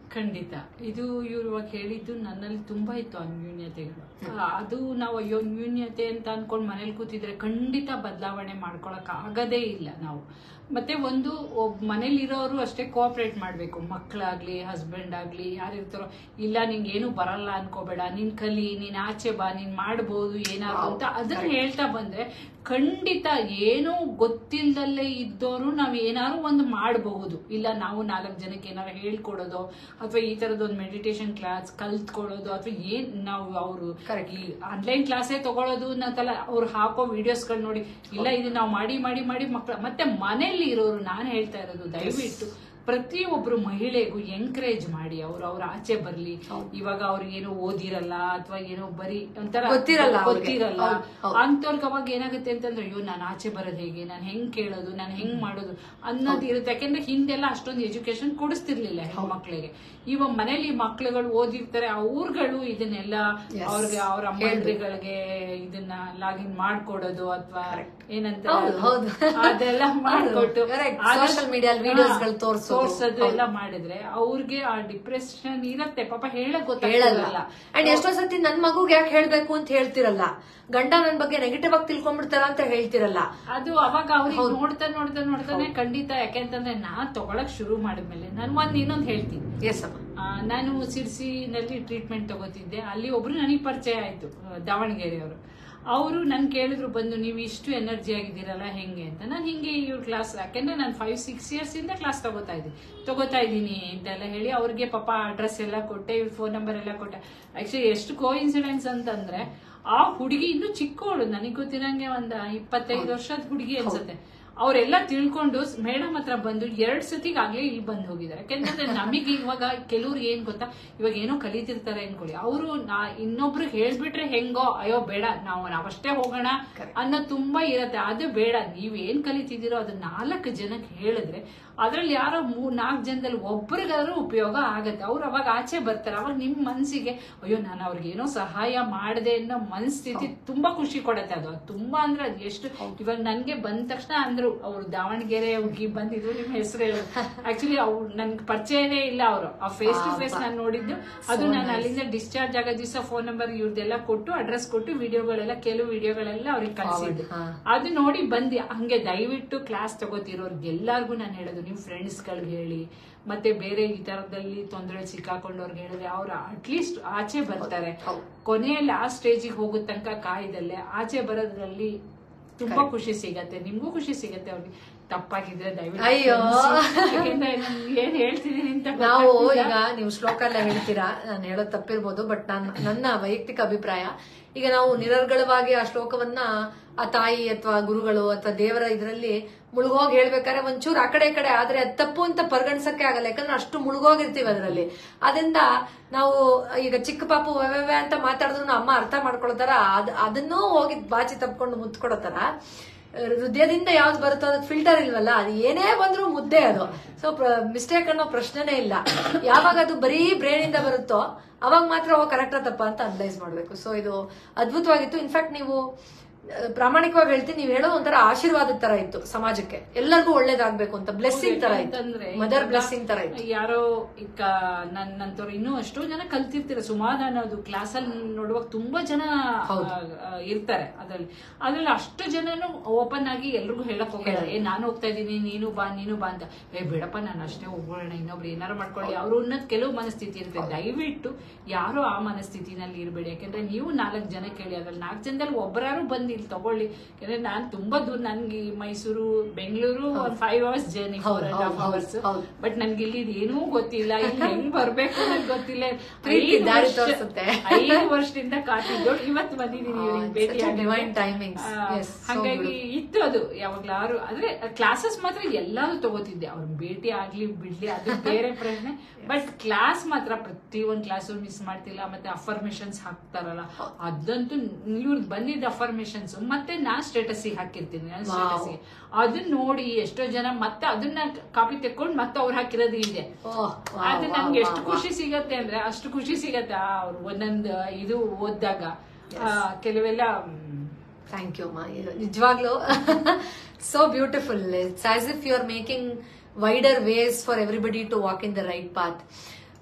ಖಂಡಿತ ಇದು ಇವ್ರು ಇವಾಗ ಹೇಳಿದ್ದು ನನ್ನಲ್ಲಿ ತುಂಬಾ ಇತ್ತು ಆ ನ್ಯೂನ್ಯತೆಗಳು ಆ, ಅದು ನಾವು ಅಯ್ಯೋ ನ್ಯೂನ್ಯತೆ ಅಂತ ಅನ್ಕೊಂಡ್ ಮನೇಲಿ ಕೂತಿದ್ರೆ ಖಂಡಿತ ಬದಲಾವಣೆ ಮಾಡ್ಕೊಳಕ್ ಆಗದೇ ಇಲ್ಲ ನಾವು ಮತ್ತೆ ಒಂದು ಒಬ್ ಮನೇಲಿ ಇರೋರು ಅಷ್ಟೇ ಕೋಆಪರೇಟ್ ಮಾಡ್ಬೇಕು ಮಕ್ಕಳಾಗ್ಲಿ ಹಸ್ಬೆಂಡ್ ಆಗ್ಲಿ ಯಾರಿರ್ತಾರೋ ಇಲ್ಲ ನಿಂಗೆ ಏನು ಬರಲ್ಲ ಅನ್ಕೋಬೇಡ ನೀನ್ ಕಲಿ ನೀನ್ ಆಚೆ ಬಾ ನೀನ್ ಮಾಡ್ಬೋದು ಏನಾದ್ರು ಅಂತ ಅದನ್ನ ಹೇಳ್ತಾ ಬಂದ್ರೆ ಖಂಡಿತ ಏನೂ ಗೊತ್ತಿಲ್ದಲ್ಲೇ ಇದ್ದವರು ನಾವ್ ಏನಾದ್ರು ಒಂದು ಮಾಡಬಹುದು ಇಲ್ಲ ನಾವು ನಾಲ್ಕು ಜನಕ್ಕೆ ಏನಾರು ಹೇಳ್ಕೊಡೋದು ಅಥವಾ ಈ ತರದ ಒಂದು ಮೆಡಿಟೇಷನ್ ಕ್ಲಾಸ್ ಕಲ್ತ್ಕೊಳ್ಳೋದು ಅಥವಾ ಏನ್ ನಾವು ಅವರು Correct. ಈ ಆನ್ಲೈನ್ ಕ್ಲಾಸೇ ತಗೊಳ್ಳೋದು ಅನ್ನೋದಲ್ಲ ಅವ್ರು ಹಾಕೋ ವಿಡಿಯೋಸ್ಗಳು ನೋಡಿ ಇಲ್ಲ ಇದು ನಾವು ಮಾಡಿ ಮಾಡಿ ಮಾಡಿ ಮಕ್ಕಳ ಮತ್ತೆ ಮನೆಯಲ್ಲಿ ಇರೋರು ನಾನು ಹೇಳ್ತಾ ಇರೋದು ದಯವಿಟ್ಟು ಪ್ರತಿಯೊಬ್ರು ಮಹಿಳೆಗೂ ಎಂಕರೇಜ್ ಮಾಡಿ ಅವ್ರು ಅವ್ರ ಆಚೆ ಬರ್ಲಿ ಇವಾಗ ಅವ್ರಿಗೆ ಏನೋ ಓದಿರಲ್ಲ ಅಥವಾ ಏನೋ ಬರೀ ಒಂಥರ ಗೊತ್ತಿರಲ್ಲ ಅವ್ರಿಗೆ. ಗೊತ್ತಿರಲ್ಲ ಹೌದು, ಹೌದು. ಅಂತವ್ರಿಗೆ ಅವಾಗ ಏನಾಗುತ್ತೆ ಅಂತಂದ್ರೆ ಅಯ್ಯೋ ನಾನು ಆಚೆ ಬರೋದು ಹೇಗೆ ನಾನು ಹೆಂಗ್ ಕೇಳೋದು ನಾನು ಹೆಂಗ್ ಮಾಡೋದು ಅನ್ನೋದು ಇರುತ್ತೆ ಯಾಕೆಂದ್ರೆ ಹಿಂದೆಲ್ಲ ಅಷ್ಟೊಂದು ಎಜುಕೇಶನ್ ಕೊಡಿಸ್ತಿರ್ಲಿಲ್ಲ ಹೆಣ್ಮಕ್ಳಿಗೆ ಇವಾಗ ಮನೇಲಿ ಮಕ್ಳುಗಳು ಓದಿರ್ತಾರೆ ಅವ್ರುಗಳು ಇದನ್ನೆಲ್ಲ Yes. ಅವ್ರಿಗೆ ಅವ್ರ ಅಮ್ಮಂದ್ರಿಗಳಿಗೆ ಇದನ್ನ ಲಾಗಿನ್ ಮಾಡ್ಕೊಡೋದು ಅಥವಾ ಏನಂತ ಹೌದು, ಹೌದು. ಅದೆಲ್ಲ ಮಾಡ್ಕೊಟ್ಟು Correct. ಆದಷ್ಟು- Social media ಅಲ್ಲಿ videos ಗಳು ಹಾ, ತೋರ್ಸೋದು. ತೋರ್ಸೋದು ಎಲ್ಲ ಮಾಡಿದ್ರೆ ಅವ್ರಿಗೆ ಆ ಡಿಪ್ರೆಷನ್ ಇರತ್ತೆ ಪಾಪ ಹೇಳಕ್ ಹೇಳಲ್ಲ ಗೊತ್ತಾಗಲ್ಲ ಅಂಡ್ ಎಷ್ಟೋ ಸತಿ ನನ್ ಮಗುಗ್ ಯಾಕೆ ಹೇಳ್ಬೇಕು ಅಂತ ಹೇಳ್ತಿರಲ್ಲ ಗಂಡ ನನ್ ಬಗ್ಗೆ ನೆಗೆಟಿವ್ ಆಗಿ ತಿಳ್ಕೊಂಡ್ಬಿಡ್ತಾರ ಅಂತ ಹೇಳ್ತಿರಲ್ಲ ಅದು ಅವಾಗ ಅವ್ರಿಗೆ ನೋಡ್ತಾ ನೋಡ್ತಾ ನೋಡ್ತಾನೆ ಖಂಡಿತ ಯಾಕೆಂತಂದ್ರೆ ನಾನ್ ತಗೊಳಕ್ ಶುರು ಮಾಡಿದ್ಮೇಲೆ ನಾನು ಒಂದ್ ಇನ್ನೊಂದ್ ಹೇಳ್ತೀನಿ ಎಸ್ ಅಮ್ಮ ಆ, ನಾನು ಸಿರ್ಸಿನಲ್ಲಿ ಟ್ರೀಟ್ಮೆಂಟ್ ತಗೋತಿದ್ದೆ ಅಲ್ಲಿ ಒಬ್ರು ನನಗೆ ಪರಿಚಯ ಆಯ್ತು ಆ, ದಾವಣಗೆರೆಯವರು ಅವರು ನನ್ ಕೇಳಿದ್ರು ಬಂದು ನೀವು ಇಷ್ಟು ಎನರ್ಜಿ ಆಗಿದ್ದೀರಲ್ಲ ಹೆಂಗೆ ಅಂತ ನಾನು ಹಿಂಗೆ ಇವ್ರ ಕ್ಲಾಸ್ ಯಾಕೆಂದ್ರೆ ನಾನು ಫೈವ್ ಸಿಕ್ಸ್ ಇಯರ್ಸ್ ಇಂದ ಕ್ಲಾಸ್ ತಗೋತಾ ಇದ್ದೀನಿ ತಗೋತಾ ಇದ್ದೀನಿ ಅಂತೆಲ್ಲ ಹೇಳಿ ಅವ್ರಿಗೆ ಪಾಪ ಅಡ್ರೆಸ್ ಎಲ್ಲ ಕೊಟ್ಟೆ ಇವ್ರ ಫೋನ್ ನಂಬರ್ ಎಲ್ಲ ಕೊಟ್ಟೆ ಆಕ್ಚುಲಿ ಎಷ್ಟು ಕೋ ಇನ್ಸಿಡೆನ್ಸ್ ಅಂತಂದ್ರೆ ಆ ಹುಡುಗಿ ಇನ್ನು ಚಿಕ್ಕವಳು ನನಗೆ ಗೊತ್ತಿರಂಗೆ ಒಂದ್ ಇಪ್ಪತ್ತೈದು ವರ್ಷದ ಹುಡುಗಿ ಅನ್ಸುತ್ತೆ ಅವರೆಲ್ಲ ತಿಳ್ಕೊಂಡು ಮೇಡಮ್ ಹತ್ರ ಬಂದು ಎರಡ್ ಸತಿಗಾಗ್ಲೇ ಇಲ್ಲಿ ಬಂದು ಹೋಗಿದ್ದಾರೆ ಯಾಕೆಂತಂದ್ರೆ ನಮಗೆ ಇವಾಗ ಕೆಲವ್ರು ಏನ್ ಗೊತ್ತಾ ಇವಾಗ ಏನೋ ಕಲಿತಿರ್ತಾರೆ ಅನ್ಕೊಳ್ಳಿ ಅವರು ನಾ ಇನ್ನೊಬ್ರಿಗೆ ಹೇಳ್ಬಿಟ್ರೆ ಹೆಂಗೋ ಅಯ್ಯೋ ಬೇಡ ನಾವು ನಾವಷ್ಟೇ ಹೋಗೋಣ ಅನ್ನೋ ತುಂಬಾ ಇರತ್ತೆ ಅದು ಬೇಡ ನೀವ್ ಏನ್ ಕಲಿತಿದ್ದೀರೋ ಅದು ನಾಲ್ಕು ಜನಕ್ಕೆ ಹೇಳಿದ್ರೆ ಅದ್ರಲ್ಲಿ ಯಾರೋ ಮೂರ್ ನಾಲ್ಕು ಜನದಲ್ಲಿ ಒಬ್ರಿಗಾದ್ರೂ ಉಪಯೋಗ ಆಗತ್ತೆ ಅವ್ರು ಅವಾಗ ಆಚೆ ಬರ್ತಾರೆ ಅವಾಗ ನಿಮ್ ಮನ್ಸಿಗೆ ಅಯ್ಯೋ ನಾನು ಅವ್ರಿಗೆ ಏನೋ ಸಹಾಯ ಮಾಡಿದೆ ಅನ್ನೋ ಮನಸ್ಥಿತಿ ತುಂಬಾ ಖುಷಿ ಕೊಡತ್ತೆ ಅದು ಅದು ತುಂಬಾ ಅಂದ್ರೆ ಅದು ಎಷ್ಟು ಇವಾಗ ನನ್ಗೆ ಬಂದ ತಕ್ಷಣ ಅಂದ್ರು ಅವ್ರು ದಾವಣಗೆರೆ ಹುಡುಗಿ ಬಂದಿದ್ರು ನಿಮ್ ಹೆಸರು ಹೇಳೋದು ಆಕ್ಚುಲಿ ಅವ್ರು ನನ್ಗೆ ಪರಿಚಯನೇ ಇಲ್ಲ ಅವರು ಆ ಫೇಸ್ ಟು ಫೇಸ್ ನಾನು ನೋಡಿದ್ದು ಅದು ನಾನು ಅಲ್ಲಿಂದ ಡಿಸ್ಚಾರ್ಜ್ ಆಗೋ ದಿವಸ ಫೋನ್ ನಂಬರ್ ಇವ್ರದೆಲ್ಲ ಕೊಟ್ಟು ಅಡ್ರೆಸ್ ಕೊಟ್ಟು ವಿಡಿಯೋಗಳೆಲ್ಲ ಕೆಲವು ವಿಡಿಯೋಗಳೆಲ್ಲ ಅವ್ರಿಗೆ ಕಳ್ಸಿದ್ದು ಹಾ. ಅದು ನೋಡಿ ಬಂದು ಹಂಗೆ ದಯವಿಟ್ಟು ಕ್ಲಾಸ್ ತಗೋತಿರೋರ್ಗೆ ಎಲ್ಲಾರ್ಗು ನಾನು ಹೇಳೋದು ನಿಮ್ ಫ್ರೆಂಡ್ಸ್ ಗಳಿಗೆ ಹೇಳಿ ಮತ್ತೆ ಬೇರೆ ಈ ತರದಲ್ಲಿ ತೊಂದರೆ ಸಿಕ್ಕಾಕೊಂಡವ್ರಿಗೆ ಹೇಳಿದ್ರೆ ಅವ್ರು ಅಟ್ಲೀಸ್ಟ್ ಆಚೆ ಬರ್ತಾರೆ ಹೌದು. ಕೊನೆಯಲ್ಲಿ ಆ ಸ್ಟೇಜಿಗೆ ಹೋಗೋ ತನಕ ಕಾಯ್ದಲ್ಲೇ ಆಚೆ ಬರೋದ್ರಲ್ಲಿ ತುಂಬಾ ಖುಷಿ ಸಿಗತ್ತೆ ನಿಮ್ಗೂ ಖುಷಿ ಸಿಗತ್ತೆ ಅವ್ರಿಗೆ ತಪ್ಪಾಗಿದ್ರೆ ದಯವಿಟ್ಟು ಅಯ್ಯೋ. ಕ್ಷಮಿಸಿ. ಯಾಕೆಂದ್ರೆ ನಾನ್ ಏನ್ ಹೇಳ್ತಿದೀನಿ ಅಂತ ನಾವು ಗೊತ್ತಾಗ್ತಿಲ್ಲ. ಈಗ ನೀವು ಶ್ಲೋಕ ಎಲ್ಲ ಹೇಳ್ತೀರಾ ನಾನು ಹೇಳೋದು ತಪ್ಪಿರ್ಬೋದು ಬಟ್ ನಾನು ನನ್ನ ವೈಯಕ್ತಿಕ ಅಭಿಪ್ರಾಯ ಈಗ ನಾವು ನಿರರ್ಗಳವಾಗಿ ಆ ಶ್ಲೋಕವನ್ನ ಆ ತಾಯಿ ಅಥವಾ ಗುರುಗಳು ಅಥವಾ ದೇವರ ಇದರಲ್ಲಿ ಮುಳುಗೋಗಿ ಹೇಳ್ಬೇಕಾದ್ರೆ ಒಂಚೂರು ಆ ಕಡೆ ಈ ಕಡೆ ಆದ್ರೆ ಅದು ತಪ್ಪು ಅಂತ ಪರಿಗಣಿಸಕ್ಕೆ ಆಗಲ್ಲ ಯಾಕಂದ್ರೆ ಅಷ್ಟು ಮುಳುಗೋಗಿರ್ತೀವಿ ಅದರಲ್ಲಿ ಅದರಿಂದ ನಾವು ಈಗ ಚಿಕ್ಕ ಪಾಪು ವ್ಯವೇ ಅಂತ ಮಾತಾಡಿದ್ರು ಅಮ್ಮ ಅರ್ಥ ಮಾಡ್ಕೊಳ್ತಾರ ಅದ್ ಅದನ್ನೂ ಹೋಗಿ ಬಾಚಿ ತಪ್ಕೊಂಡು ಮುತ್ಕೊಡತಾರ ಹೃದಯದಿಂದ ಯಾವ್ದು ಬರುತ್ತೋ ಅದು ಫಿಲ್ಟರ್ ಇಲ್ವಲ್ಲ ಅದು ಏನೇ ಬಂದ್ರೂ ಮುದ್ದೆ ಅದು ಸೊ ಮಿಸ್ಟೇಕ್ ಅನ್ನೋ ಪ್ರಶ್ನೆನೇ ಇಲ್ಲ ಯಾವಾಗ ಅದು ಬರೀ ಬ್ರೈನ್ ಇಂದ ಬರುತ್ತೋ ಅವಾಗ ಮಾತ್ರ ಹೋಗಿ ಕರೆಕ್ಟ್ ತಪ್ಪ ಅಂತ ಅನಲೈಸ್ ಮಾಡ್ಬೇಕು ಸೊ ಇದು ಅದ್ಭುತವಾಗಿತ್ತು ಇನ್ಫ್ಯಾಕ್ಟ್ ನೀವು ಆ, ಪ್ರಾಮಾಣಿಕವಾಗಿ ಹೇಳ್ತೀನಿ ನೀವು ಹೇಳೋ ಒಂಥರ ಆಶೀರ್ವಾದದ ತರ ಇತ್ತು ಸಮಾಜಕ್ಕೆ ಎಲ್ಲರಿಗೂ ಒಳ್ಳೇದಾಗ್ಬೇಕು ಅಂತ ಬ್ಲೆಸ್ಸಿಂಗ್ ತರ ಇತ್ತು ಯಾಕಂತಂದ್ರೆ ಮದರ್ ಇವಾಗ ಬ್ಲೆಸ್ಸಿಂಗ್ ತರ ಇತ್ತು ಯಾರೋ ಈಗ ನನ್ನಂತವ್ರು ಇನ್ನೂ ಎಷ್ಟೋ ಜನ ಕಲ್ತಿರ್ತೀರ ಸುಮಾರು ಅನ್ನೋದು ಕ್ಲಾಸಲ್ಲಿ ನೋಡುವಾಗ ತುಂಬಾ ಜನ ಆ, ಆ, ಇರ್ತಾರೆ ಅದ್ರಲ್ಲಿ ಅದ್ರಲ್ಲಿ ಅಷ್ಟು ಜನನು ಓಪನ್ ಆಗಿ ಎಲ್ರಿಗೂ ಹೇಳಕ್ ಹೋಗಲ್ಲ ಏ ನಾನು ಹೋಗ್ತಾ ಇದೀನಿ ನೀನು ಬಾ ನೀನು ಬಾ ಅಂತ ಏ ಬೇಡಪ್ಪ ನಾನು ಅಷ್ಟೇ ಹೋಗೋಣ ಇನ್ನೊಬ್ರು ಏನಾರು ಮಾಡ್ಕೊಳ್ಳಿ ಅವ್ರು ಅನ್ನೋದು ಕೆಲವು ಮನಸ್ಥಿತಿ ಇರುತ್ತೆ ದಯವಿಟ್ಟು ಯಾರು ಆ ಮನಸ್ಥಿತಿನಲ್ಲಿ ಇರಬೇಡಿ ಯಾಕಂದ್ರೆ ನೀವು ನಾಲ್ಕು ಜನ ಕೇಳಿ ಅದ್ರಲ್ಲಿ ನಾಲ್ಕು ಜನದಲ್ಲಿ ಒಬ್ಬರಾರು ಬಂದು ಇಲ್ಲಿ ತಗೊಳ್ಳಿ ಯಾಕಂದ್ರೆ ನಾನ್ ತುಂಬಾ ದೂರ ನನ್ಗೆ ಈ ಮೈಸೂರು ಬೆಂಗಳೂರು ಒಂದ್ five hours journey four and half ಹೌದು, ಅವರ್ಸ್ ಹೌದು. ಬಟ್ ನನ್ಗೆ ಇಲ್ಲಿ ಏನೂ ಗೊತ್ತಿಲ್ಲ ಇಲ್ಲಿ ಹೆಂಗ್ ಬರ್ಬೇಕು ಅನ್ನೋದು ಗೊತ್ತಿಲ್ಲ ಪ್ರೀತಿ ಐದು ದಾರಿ ವರ್ಷ- ತೋರ್ಸುತ್ತೆ. ಐದು ವರ್ಷದಿಂದ ಕಾತಿದ್ದೋಳು ಇವತ್ತು ಬಂದಿದ್ದೀನಿ Ah, ಇವ್ರಿಗೆ it's ಭೇಟಿ such a ಆಗಿದ್ದೆ. divine timings. ಆ, Yes, so ಹಾಗಾಗಿ ಇತ್ತು ಅದು ಯಾವಾಗ್ಲಾರು ಆದ್ರೆ ಕ್ಲಾಸಸ್ ಮಾತ್ರ ಎಲ್ಲಾರು ತಗೋತಿದ್ದೆ ಅವ್ರ ಭೇಟಿ ಆಗ್ಲಿ ಬಿಡ್ಲಿ ಅದು ಬೇರೆ ಪ್ರಶ್ನೆ ಬಟ್ ಕ್ಲಾಸ್ ಮಾತ್ರ ಪ್ರತಿ ಒಂದ್ ಕ್ಲಾಸು ಮಿಸ್ ಮಾಡ್ತಿಲ್ಲ ಮತ್ತೆ ಅಫರ್ಮೇಶನ್ಸ್ ಹಾಕ್ತಾರಲ್ಲ ಅದಂತೂ ಇವ್ರದ್ದು ಬಂದಿದ್ದ ಅಫರ್ಮೇಶನ್ಸ್ ಮತ್ತೆ ನಾ ಸ್ಟೇಟಸ್ ಹಾಕಿರ್ತೀನಿ ನನ್ನ Wow. ಸ್ಟೇಟಸ್ ಅದನ್ನ ನೋಡಿ ಎಷ್ಟೋ ಜನ ಮತ್ತೆ ಅದನ್ನ ಕಾಪಿ ತೆಕ್ಕೊಂಡು ಮತ್ತೆ ಅವ್ರು ಹಾಕಿರೋದು ಇದೆ ಓಹ್, wow, ಅದು wow, ನನ್ಗೆ ಎಷ್ಟು wow, ಖುಷಿ ಸಿಗತ್ತೆ ಅಂದ್ರೆ ಅಷ್ಟು ಖುಷಿ ಸಿಗತ್ತೆ ಅವ್ರು ಒಂದೊಂದು ಇದು ಓದಿದಾಗ ಕೆಲವೆಲ್ಲ ಮ್, ಥ್ಯಾಂಕ್ ಯು ಅಮ್ಮ ಇದು ನಿಜವಾಗ್ಲೂ so beautiful it's as if you are making wider ways for everybody to walk in the right path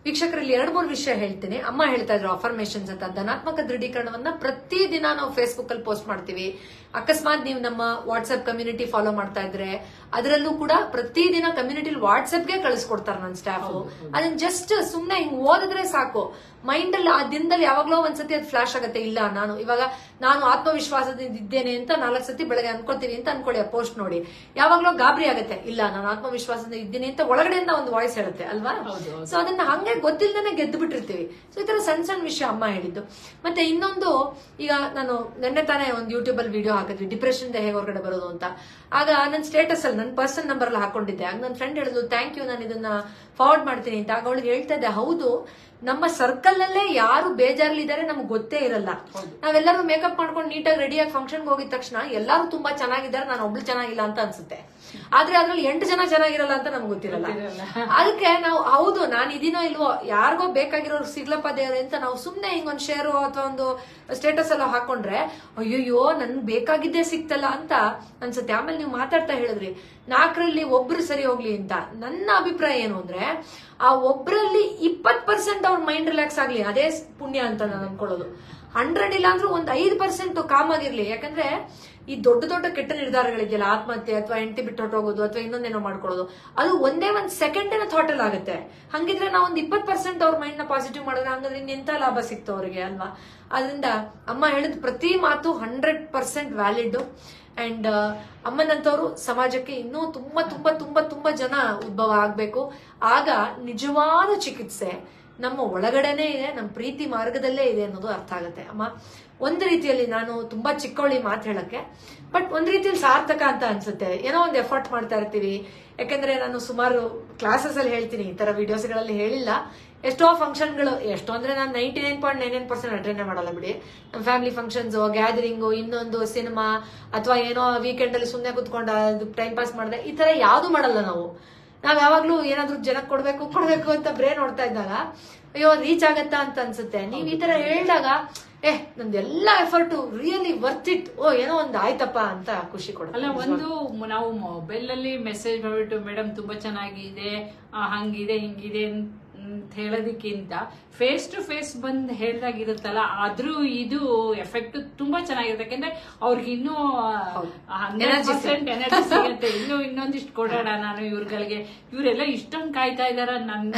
ವೀಕ್ಷಕರಲ್ಲಿ ಎರಡು ಮೂರು ವಿಷಯ ಹೇಳ್ತೀನಿ ಅಮ್ಮ ಹೇಳ್ತಾ ಇದ್ರು ಅಫರ್ಮೇಶನ್ಸ್ ಅಂತ ಧನಾತ್ಮಕ ದೃಢೀಕರಣವನ್ನ ಪ್ರತಿದಿನ ನಾವು ಫೇಸ್ಬುಕ್ ಅಲ್ಲಿ ಪೋಸ್ಟ್ ಮಾಡ್ತೀವಿ ಅಕಸ್ಮಾತ್ ನೀವು ನಮ್ಮ ವಾಟ್ಸ್ಆಪ್ ಕಮ್ಯುನಿಟಿ ಫಾಲೋ ಮಾಡ್ತಾ ಇದ್ರೆ ಅದರಲ್ಲೂ ಕೂಡ ಪ್ರತಿದಿನ ಕಮ್ಯುನಿಟಿ ವಾಟ್ಸ್ಆಪ್ಗೆ ಕಳಿಸ್ಕೊಡ್ತಾರೆ ನನ್ನ ಸ್ಟಾಫ್ ಅದನ್ನ ಜಸ್ಟ್ ಸುಮ್ನೆ ಹಿಂಗ್ ಓದಿದ್ರೆ ಸಾಕು ಮೈಂಡ್ ಅಲ್ಲಿ ಆ ದಿನದಲ್ಲಿ ಯಾವಾಗ್ಲೋ ಒಂದ್ಸತಿ ಅದು ಫ್ಲಾಶ್ ಆಗುತ್ತೆ ಇಲ್ಲ ನಾನು ಇವಾಗ ನಾನು ಆತ್ಮವಿಶ್ವಾಸದಿಂದ ಇದ್ದೇನೆ ಅಂತ ನಾಲ್ಕು ಸತಿ ಬೆಳಗ್ಗೆ ಅನ್ಕೊಳ್ತೀನಿ ಅಂತ ಅನ್ಕೊಳ್ಳಿ ಆ ಪೋಸ್ಟ್ ನೋಡಿ ಯಾವಾಗ್ಲೋ ಗಾಬರಿ ಆಗುತ್ತೆ ಇಲ್ಲ ನಾನು ಆತ್ಮವಿಶ್ವಾಸದಿಂದ ಇದ್ದೀನಿ ಅಂತ ಒಳಗಡೆಯಿಂದ ಒಂದು ವಾಯ್ಸ್ ಹೇಳುತ್ತೆ ಅಲ್ವಾ ಹೌದು, ಹೌದು. ಸೊ ಅದನ್ನ ಹಂಗೆ ಗೊತ್ತಿಲ್ಲದೇನೆ ಗೆದ್ದು ಬಿಟ್ಟಿರ್ತೀವಿ ಸೊ ಈ ತರ ಸಣ್ಣ ಸಣ್ಣ ವಿಷಯ ಅಮ್ಮ ಹೇಳಿದ್ದು ಮತ್ತೆ ಇನ್ನೊಂದು ಈಗ ನಾನು ನಿನ್ನೆ ತಾನೇ ಒಂದು ಯೂಟ್ಯೂಬ್ ಅಲ್ಲಿ ವಿಡಿಯೋ ಹಾಕಿದ್ವಿ ಡಿಪ್ರೆಷನ್ ಹೇಗೆ ಹೊರಗಡೆ ಬರೋದು ಅಂತ ಆಗ ನನ್ನ ಸ್ಟೇಟಸ್ ಅಲ್ಲಿ ನನ್ನ ಪರ್ಸನ್ ನಂಬರ್ ಅಲ್ಲಿ ಹಾಕೊಂಡಿದ್ದೆ ಆಗ ನನ್ನ ಫ್ರೆಂಡ್ ಹೇಳಿದ್ಲು ಥ್ಯಾಂಕ್ ಯು ನಾನು ಇದನ್ನ ಫಾರ್ವರ್ಡ್ ಮಾಡ್ತೀನಿ ಅಂತ ಆಗ ಅವಳಿಗೆ ಹೇಳ್ತಾ ಇದ್ದೆ ಹೌದು ನಮ್ಮ ಸರ್ಕಲ್ ನಲ್ಲೇ ಯಾರು ಬೇಜಾರಲ್ಲಿದ್ದಾರೆ ನಮ್ಗೆ ಗೊತ್ತೇ ಇರಲ್ಲ ನಾವೆಲ್ಲರೂ ಮೇಕಪ್ ಮಾಡ್ಕೊಂಡು ನೀಟಾಗಿ ರೆಡಿಯಾಗಿ ಫಂಕ್ಷನ್ಗೆ ಹೋಗಿದ ತಕ್ಷಣ ಎಲ್ಲರೂ ತುಂಬಾ ಚೆನ್ನಾಗಿದ್ದಾರೆ ನಾನು ಒಬ್ಳು ಚೆನ್ನಾಗಿಲ್ಲ ಅಂತ ಅನ್ಸುತ್ತೆ ಆದ್ರೆ ಅದ್ರಲ್ಲಿ ಎಂಟು ಜನ ಚೆನ್ನಾಗಿರಲ್ಲ ಅಂತ ನಮ್ಗೆ ಗೊತ್ತಿರಲ್ಲ ಅದಕ್ಕೆ ನಾವು ಹೌದು ನಾನು ಇದೀನೋ ಇಲ್ವೋ ಯಾರಿಗೋ ಬೇಕಾಗಿರೋರು ಸಿಗ್ಲಪ್ಪ ದೇವ್ರೆ ಅಂತ ನಾವು ಸುಮ್ನೆ ಹಿಂಗೊಂದ್ ಶೇರು ಅಥವಾ ಒಂದು ಸ್ಟೇಟಸ್ ಎಲ್ಲ ಹಾಕೊಂಡ್ರೆ ಅಯ್ಯಯ್ಯೋ ನನ್ ಬೇಕಾಗಿದ್ದೇ ಸಿಕ್ತಲ್ಲ ಅಂತ ಅನ್ಸುತ್ತೆ ಆಮೇಲೆ ನೀವು ಮಾತಾಡ್ತಾ ಹೇಳಿದ್ರಿ ನಾಲ್ಕರಲ್ಲಿ ಒಬ್ರು ಸರಿ ಹೋಗ್ಲಿ ಅಂತ ನನ್ನ ಅಭಿಪ್ರಾಯ ಏನು ಅಂದ್ರೆ ಆ ಒಬ್ರಲ್ಲಿ ಇಪ್ಪತ್ ಪರ್ಸೆಂಟ್ ಅವ್ರ ಮೈಂಡ್ ರಿಲ್ಯಾಕ್ಸ್ ಆಗ್ಲಿ ಅದೇ ಪುಣ್ಯ ಅಂತ ನಾನು ಅನ್ಕೊಳ್ಳೋದು ಹಂಡ್ರೆಡ್ ಇಲ್ಲ ಅಂದ್ರೂ ಒಂದ್ ಐದು ಪರ್ಸೆಂಟ್ ಕಾಮ್ ಆಗಿರ್ಲಿ ಯಾಕಂದ್ರೆ ಈ ದೊಡ್ಡ ದೊಡ್ಡ ಕೆಟ್ಟ ನಿರ್ಧಾರಗಳಿದೆಯಲ್ಲ ಆತ್ಮಹತ್ಯೆ ಅಥವಾ ಹೆಂಡತಿ ಬಿಟ್ಟು ಹೊಟ್ಟೋಗೋದು ಅಥವಾ ಇನ್ನೊಂದೇನೋ ಮಾಡ್ಕೊಳ್ಳೋದು ಅದು ಒಂದೇ ಒಂದ್ ಸೆಕೆಂಡಿನ ಥಾಟ್ ಅಲ್ಲಿ ಆಗುತ್ತೆ ಹಂಗಿದ್ರೆ ನಾವು ಒಂದ್ ಇಪ್ಪತ್ ಪರ್ಸೆಂಟ್ ಅವ್ರ ಮೈಂಡ್ ನ ಪಾಸಿಟಿವ್ ಮಾಡಿದ್ರೆ ಹಂಗಂದ್ರೆ ಇನ್ನೆಂತ ಲಾಭ ಸಿಕ್ತು ಅವ್ರಿಗೆ ಅಲ್ವಾ ಅದರಿಂದ ಅಮ್ಮ ಹೇಳಿದ ಪ್ರತಿ ಮಾತು ಹಂಡ್ರೆಡ್ ಪರ್ಸೆಂಟ್ ವ್ಯಾಲಿಡ್ ಅಂಡ್ ಅಮ್ಮನಂತವ್ರು ಸಮಾಜಕ್ಕೆ ಇನ್ನೂ ತುಂಬಾ ತುಂಬಾ ತುಂಬಾ ತುಂಬಾ ಜನ ಉದ್ಭವ ಆಗ್ಬೇಕು ಆಗ ನಿಜವಾದ ಚಿಕಿತ್ಸೆ ನಮ್ಮ ಒಳಗಡೆನೆ ಇದೆ ನಮ್ಮ ಪ್ರೀತಿ ಮಾರ್ಗದಲ್ಲೇ ಇದೆ ಅನ್ನೋದು ಅರ್ಥ ಆಗುತ್ತೆ ಅಮ್ಮ ಒಂದು ರೀತಿಯಲ್ಲಿ ನಾನು ತುಂಬಾ ಚಿಕ್ಕವಳಿ ಮಾತು ಹೇಳಕ್ಕೆ ಬಟ್ ಒಂದ್ ರೀತಿಯಲ್ಲಿ ಸಾರ್ಥಕ ಅಂತ ಅನ್ಸುತ್ತೆ ಏನೋ ಒಂದು ಎಫರ್ಟ್ ಮಾಡ್ತಾ ಇರ್ತೀವಿ ಯಾಕಂದ್ರೆ ನಾನು ಸುಮಾರು ಕ್ಲಾಸಸ್ ಅಲ್ಲಿ ಹೇಳ್ತೀನಿ ಈ ತರ ವಿಡಿಯೋಸ್ಗಳಲ್ಲಿ ಹೇಳಿಲ್ಲ ಎಷ್ಟೋ ಫಂಕ್ಷನ್ಗಳು ಎಷ್ಟೋ ಅಂದ್ರೆ ನಾನು ninety nine point nine nine percent attend ಮಾಡಲ್ಲ ಬಿಡಿ ನಮ್ಮ ಫ್ಯಾಮಿಲಿ ಫಂಕ್ಷನ್ಸ್ ಗ್ಯಾದರಿಂಗು ಇನ್ನೊಂದು ಸಿನಿಮಾ ಅಥವಾ ಏನೋ ವೀಕೆಂಡ್ ಅಲ್ಲಿ ಸುಮ್ಮನೆ ಕುತ್ಕೊಂಡ ಟೈಮ್ ಪಾಸ್ ಮಾಡಿದೆ ಈ ತರ ಯಾವ್ದು ಮಾಡಲ್ಲ ನಾವು ನಾವ್ ಯಾವಾಗ್ಲೂ ಏನಾದ್ರೂ ಜನಕ್ಕೆ ಕೊಡ್ಬೇಕು ಕೊಡ್ಬೇಕು ಅಂತ ಬ್ರೇನ್ ನೋಡ್ತಾ ಇದ್ದಾಗ ಅಯ್ಯೋ ರೀಚ್ ಆಗತ್ತಾ ಅಂತ ಅನ್ಸುತ್ತೆ ನೀವ್ ಈ ತರ ಹೇಳಿದಾಗ ಏ ನಂದೆಲ್ಲ ಎಫರ್ಟ್ ರಿಯಲಿ ವರ್ತ್ ಇಟ್ ಓ ಏನೋ ಒಂದ್ ಆಯ್ತಪ್ಪ ಅಂತ ಖುಷಿ ಕೊಡುತ್ತೆ ಅಲ್ಲ ಒಂದು ಮ- ನಾವು ಮೊಬೈಲ್ ಅಲ್ಲಿ ಮೆಸೇಜ್ ಮಾಡ್ಬಿಟ್ಟು ಮೇಡಮ್ ತುಂಬಾ ಚೆನ್ನಾಗಿದೆ ಆ, ಹಂಗಿದೆ ಹಿಂಗಿದೆ ಅಂತ ಹೇಳೋದಕ್ಕಿಂತ ಫೇಸ್ ಟು ಫೇಸ್ ಬಂದ್ ಹೇಳ್ದಾಗಿರುತ್ತಲ್ಲ ಆದ್ರೂ ಇದು ಎಫೆಕ್ಟ್ ತುಂಬಾ ಚೆನ್ನಾಗಿರುತ್ತೆ ಯಾಕಂದ್ರೆ ಅವ್ರಿಗೆ ಇನ್ನೂ Energy ಎನರ್ಜಿ ಸಿಗುತ್ತೆ ಇನ್ನು ಇನ್ನೊಂದಿಷ್ಟು ಕೊಡೋಣ ನಾನು ಇವ್ರುಗಳಿಗೆ ಇವರೆಲ್ಲ ಇಷ್ಟೊಂದು ಕಾಯ್ತಾ ಇದಾರ ನನ್ನ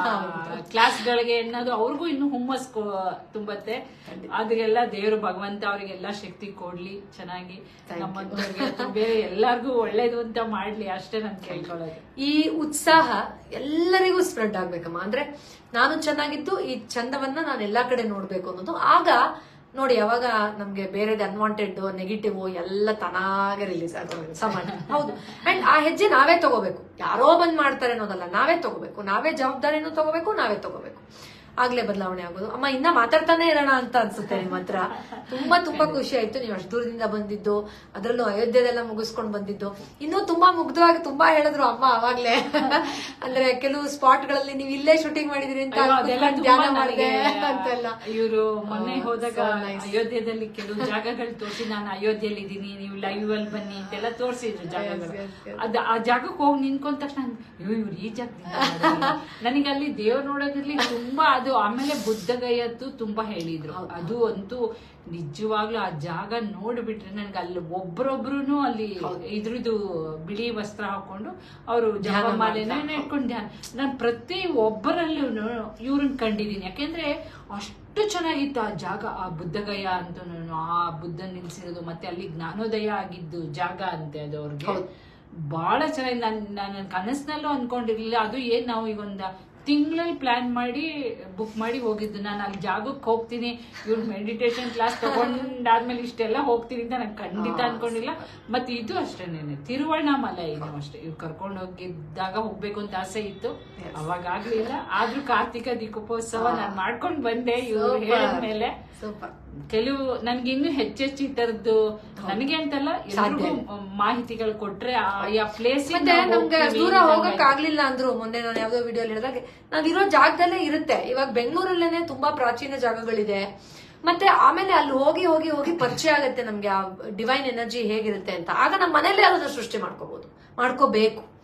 ಕ್ಲಾಸ್ಗಳಿಗೆ ಅನ್ನೋದು ಅವ್ರಿಗೂ ಇನ್ನು ಹುಮ್ಮಸ್ ಕೊ- ತುಂಬತ್ತೆ ಅದಕ್ಕೆಲ್ಲ ದೇವರು ಭಗವಂತ ಅವರಿಗೆಲ್ಲ ಶಕ್ತಿ ಕೊಡ್ಲಿ ಚೆನ್ನಾಗಿ ನಮ್ಮಂತವ್ರಿಗೆ ಅಥವಾ ಬೇರೆ ಎಲ್ಲಾರ್ಗೂ ಒಳ್ಳೇದು ಅಂತ ಮಾಡ್ಲಿ ಅಷ್ಟೇ ನಾನು ಕೇಳ್ಕೊಳ್ಳೋದು ಈ ಉತ್ಸಾಹ ಎಲ್ಲರಿಗೂ ಸ್ಪ್ರೆಡ್ ಆಗ್ಬೇಕಮ್ಮ ಅಂದ್ರೆ ನಾನು ಚೆನ್ನಾಗಿದ್ದು ಈ ಚಂದವನ್ನ ನಾನು ಎಲ್ಲಾ ಕಡೆ ನೋಡ್ಬೇಕು ಅನ್ನೋದು ಆಗ ನೋಡಿ ಯಾವಾಗ ನಮ್ಗೆ ಬೇರೆದು ಅನ್ವಾಂಟೆಡ್ ನೆಗೆಟಿವ್ ಎಲ್ಲ ತನಾಗೆ ರಿಲೀಸ್ ಆಗೋದು ಸಮಾಜ ಹೌದು ಅಂಡ್ ಆ ಹೆಜ್ಜೆ ನಾವೇ ತಗೋಬೇಕು ಯಾರೋ ಬಂದ್ ಮಾಡ್ತಾರೆ ಅನ್ನೋದಲ್ಲ ನಾವೇ ತಗೋಬೇಕು ನಾವೇ ಜವಾಬ್ದಾರಿನೂ ತಗೋಬೇಕು ನಾವೇ ತಗೋಬೇಕು ಆಗ್ಲೇ ಬದಲಾವಣೆ ಆಗೋದು ಅಮ್ಮ ಇನ್ನ ಮಾತಾಡ್ತಾನೆ ಇರೋಣ ಅಂತ ಅನ್ಸುತ್ತೆ ನಿಮ್ಮ ಹತ್ರ ತುಂಬಾ ತುಂಬಾ ಖುಷಿ ಆಯ್ತು ನೀವು ಅಷ್ಟು ದೂರದಿಂದ ಬಂದಿದ್ದು ಅದರಲ್ಲೂ ಅಯೋಧ್ಯೆದೆಲ್ಲ ಮುಗಿಸ್ಕೊಂಡು ಬಂದಿದ್ದು ಇನ್ನೂ ತುಂಬಾ ಮುಗ್ಧವಾಗಿ ತುಂಬಾ ಹೇಳಿದ್ರು ಅಮ್ಮ ಅವಾಗ್ಲೇ ಅಂದ್ರೆ ಕೆಲವು ಸ್ಪಾಟ್ ಗಳಲ್ಲಿ ನೀವು ಇಲ್ಲೇ ಶೂಟಿಂಗ್ ಮಾಡಿದ್ರಿ ಅಂತ ಅಯ್ಯೋ, ಅದೆಲ್ಲ ಕೂತ್ಕೊಂಡು ತುಂಬಾ ಧ್ಯಾನ ಮಾಡಿದೆ ನನಗೆ ಅಂತೆಲ್ಲ ಇವರು ಮೊನ್ನೆ ಆ, ಹೋದಾಗ so nice. ಅಯೋಧ್ಯೆದಲ್ಲಿ ಕೆಲವು ಜಾಗಗಳು ತೋರಿಸಿ ನಾನು ಅಯೋಧ್ಯೆಯಲ್ಲಿ ಇದ್ದೀನಿ ನೀವು ಲೈವ್ ಅಲ್ಲಿ ಬನ್ನಿ ಅಂತೆಲ್ಲ ತೋರಿಸಿದ್ರು ಜಾಗಗಳು yes, yes. ಅದ ಆ ಜಾಗಕ್ಕೆ ಹೋಗಿ ನಿಂತ್ಕೊಂಡ ತಕ್ಷಣ ಅಯ್ಯೋ ಇವ್ರು ಈ ಜಾಗದಿಂದ ನನಗೆ ಅಲ್ಲಿ ದೇವ್ರು ನೋಡೋದ್ರಲ್ಲಿ ತುಂಬಾ ಅದು ಆಮೇಲೆ ಬುದ್ಧಗಯದ್ದು ತುಂಬಾ ಹೇಳಿದ್ರು ಅದು ಅಂತೂ ನಿಜವಾಗ್ಲೂ ಆ ಜಾಗ ನೋಡ್ಬಿಟ್ರೆ ನನ್ಗೆ ಅಲ್ಲಿ ಒಬ್ರೊಬ್ರು ಅಲ್ಲಿ ಇದ್ರದ್ದು ಬಿಳಿ ವಸ್ತ್ರ ಹಾಕೊಂಡು ಅವರು ಜಪಮಾಲೆನ ಇಟ್ಕೊಂಡು ಧ್ಯಾನ ನಾನು ಪ್ರತಿ ಒಬ್ಬರಲ್ಲೂ ಇವ್ರನ್ನ ಕಂಡಿದ್ದೀನಿ ಯಾಕೆಂದ್ರೆ ಅಷ್ಟು ಚೆನ್ನಾಗಿತ್ತು ಆ ಜಾಗ ಆ ಬುದ್ಧಗಯ ಅಂತ ಆ ಬುದ್ಧ ನಿಲ್ಸಿರೋದು ಮತ್ತೆ ಅಲ್ಲಿ ಜ್ಞಾನೋದಯ ಆಗಿದ್ದು ಜಾಗ ಅಂತೆ ಅದು ಅವ್ರಿಗೆ ಬಹಳ ಚೆನ್ನಾಗಿ ನಾನು ನನ್ನ ಕನಸಿನಲ್ಲೂ ಅನ್ಕೊಂಡಿರ್ಲಿಲ್ಲ ಅದು ಏನ್ ನಾವು ಈಗ ಒಂದ ತಿಂಗಳಲ್ಲಿ ಪ್ಲಾನ್ ಮಾಡಿ ಬುಕ್ ಮಾಡಿ ಹೋಗಿದ್ದು ನಾನು ಅಲ್ಲಿ ಜಾಗಕ್ಕೆ ಹೋಗ್ತೀನಿ ಇವ್ರು ಮೆಡಿಟೇಷನ್ ಕ್ಲಾಸ್ ತಗೊಂಡಾದ್ಮೇಲೆ ಇಷ್ಟೆಲ್ಲ ಹೋಗ್ತೀನಿ ಅಂತ ನಾನು ಖಂಡಿತ ಅನ್ಕೊಂಡಿಲ್ಲ ಮತ್ತೆ ಇದು ಅಷ್ಟೇನೆ ತಿರುವಣ್ಣಾಮಲೈ ಇದು ಅಷ್ಟೇ ಇವ್ರು ಕರ್ಕೊಂಡು ಹೋಗಿದ್ದಾಗ ಹೋಗ್ಬೇಕು ಅಂತ ಆಸೆ ಇತ್ತು ಅವಾಗ ಆಗ್ಲಿಲ್ಲ ಆದ್ರೂ ಕಾರ್ತಿಕ ದೀಪೋತ್ಸವ ನಾನು ಮಾಡ್ಕೊಂಡ್ ಬಂದೆ ಇವ್ರು ಹೇಳಿದ್ಮೇಲೆ ಸೂಪರ್ ಕೆಲವು ನನ್ಗೆ ಇನ್ನು ಹೆಚ್ಚೆಚ್ಚು ಈ ತರದ್ದು ನನಗೆ ಅಂತಲ್ಲ ಎಲ್ರಿಗೂ ಮಾಹಿತಿಗಳು ಕೊಟ್ರೆ ಆಯಾ ಪ್ಲೇಸ್ ಮತ್ತೆ ನಮ್ಗೆ ಅಷ್ಟ್ ದೂರ ಹೋಗಕ್ ಆಗ್ಲಿಲ್ಲ ಅಂದ್ರು ಮೊನ್ನೆ ನಾನು ಯಾವ್ದೋ ವಿಡಿಯೋ ಹೇಳಿದಾಗ ನಾವಿರೋ ಜಾಗದಲ್ಲೇ ಇರುತ್ತೆ ಇವಾಗ ಬೆಂಗಳೂರಲ್ಲೇನೆ ತುಂಬಾ ಪ್ರಾಚೀನ ಜಾಗಗಳಿದೆ ಮತ್ತೆ ಆಮೇಲೆ ಅಲ್ಲಿ ಹೋಗಿ ಹೋಗಿ ಹೋಗಿ ಪರಿಚಯ ಆಗುತ್ತೆ ನಮ್ಗೆ ಆ ಡಿವೈನ್ ಎನರ್ಜಿ ಹೇಗಿರುತ್ತೆ ಅಂತ ಆಗ ನಮ್ಮ ಮನೇಲೆ ಅದನ್ನ ಸೃಷ್ಟಿ ಮಾಡ್ಕೋಬಹುದು ಮಾಡ್ಕೋಬೇಕು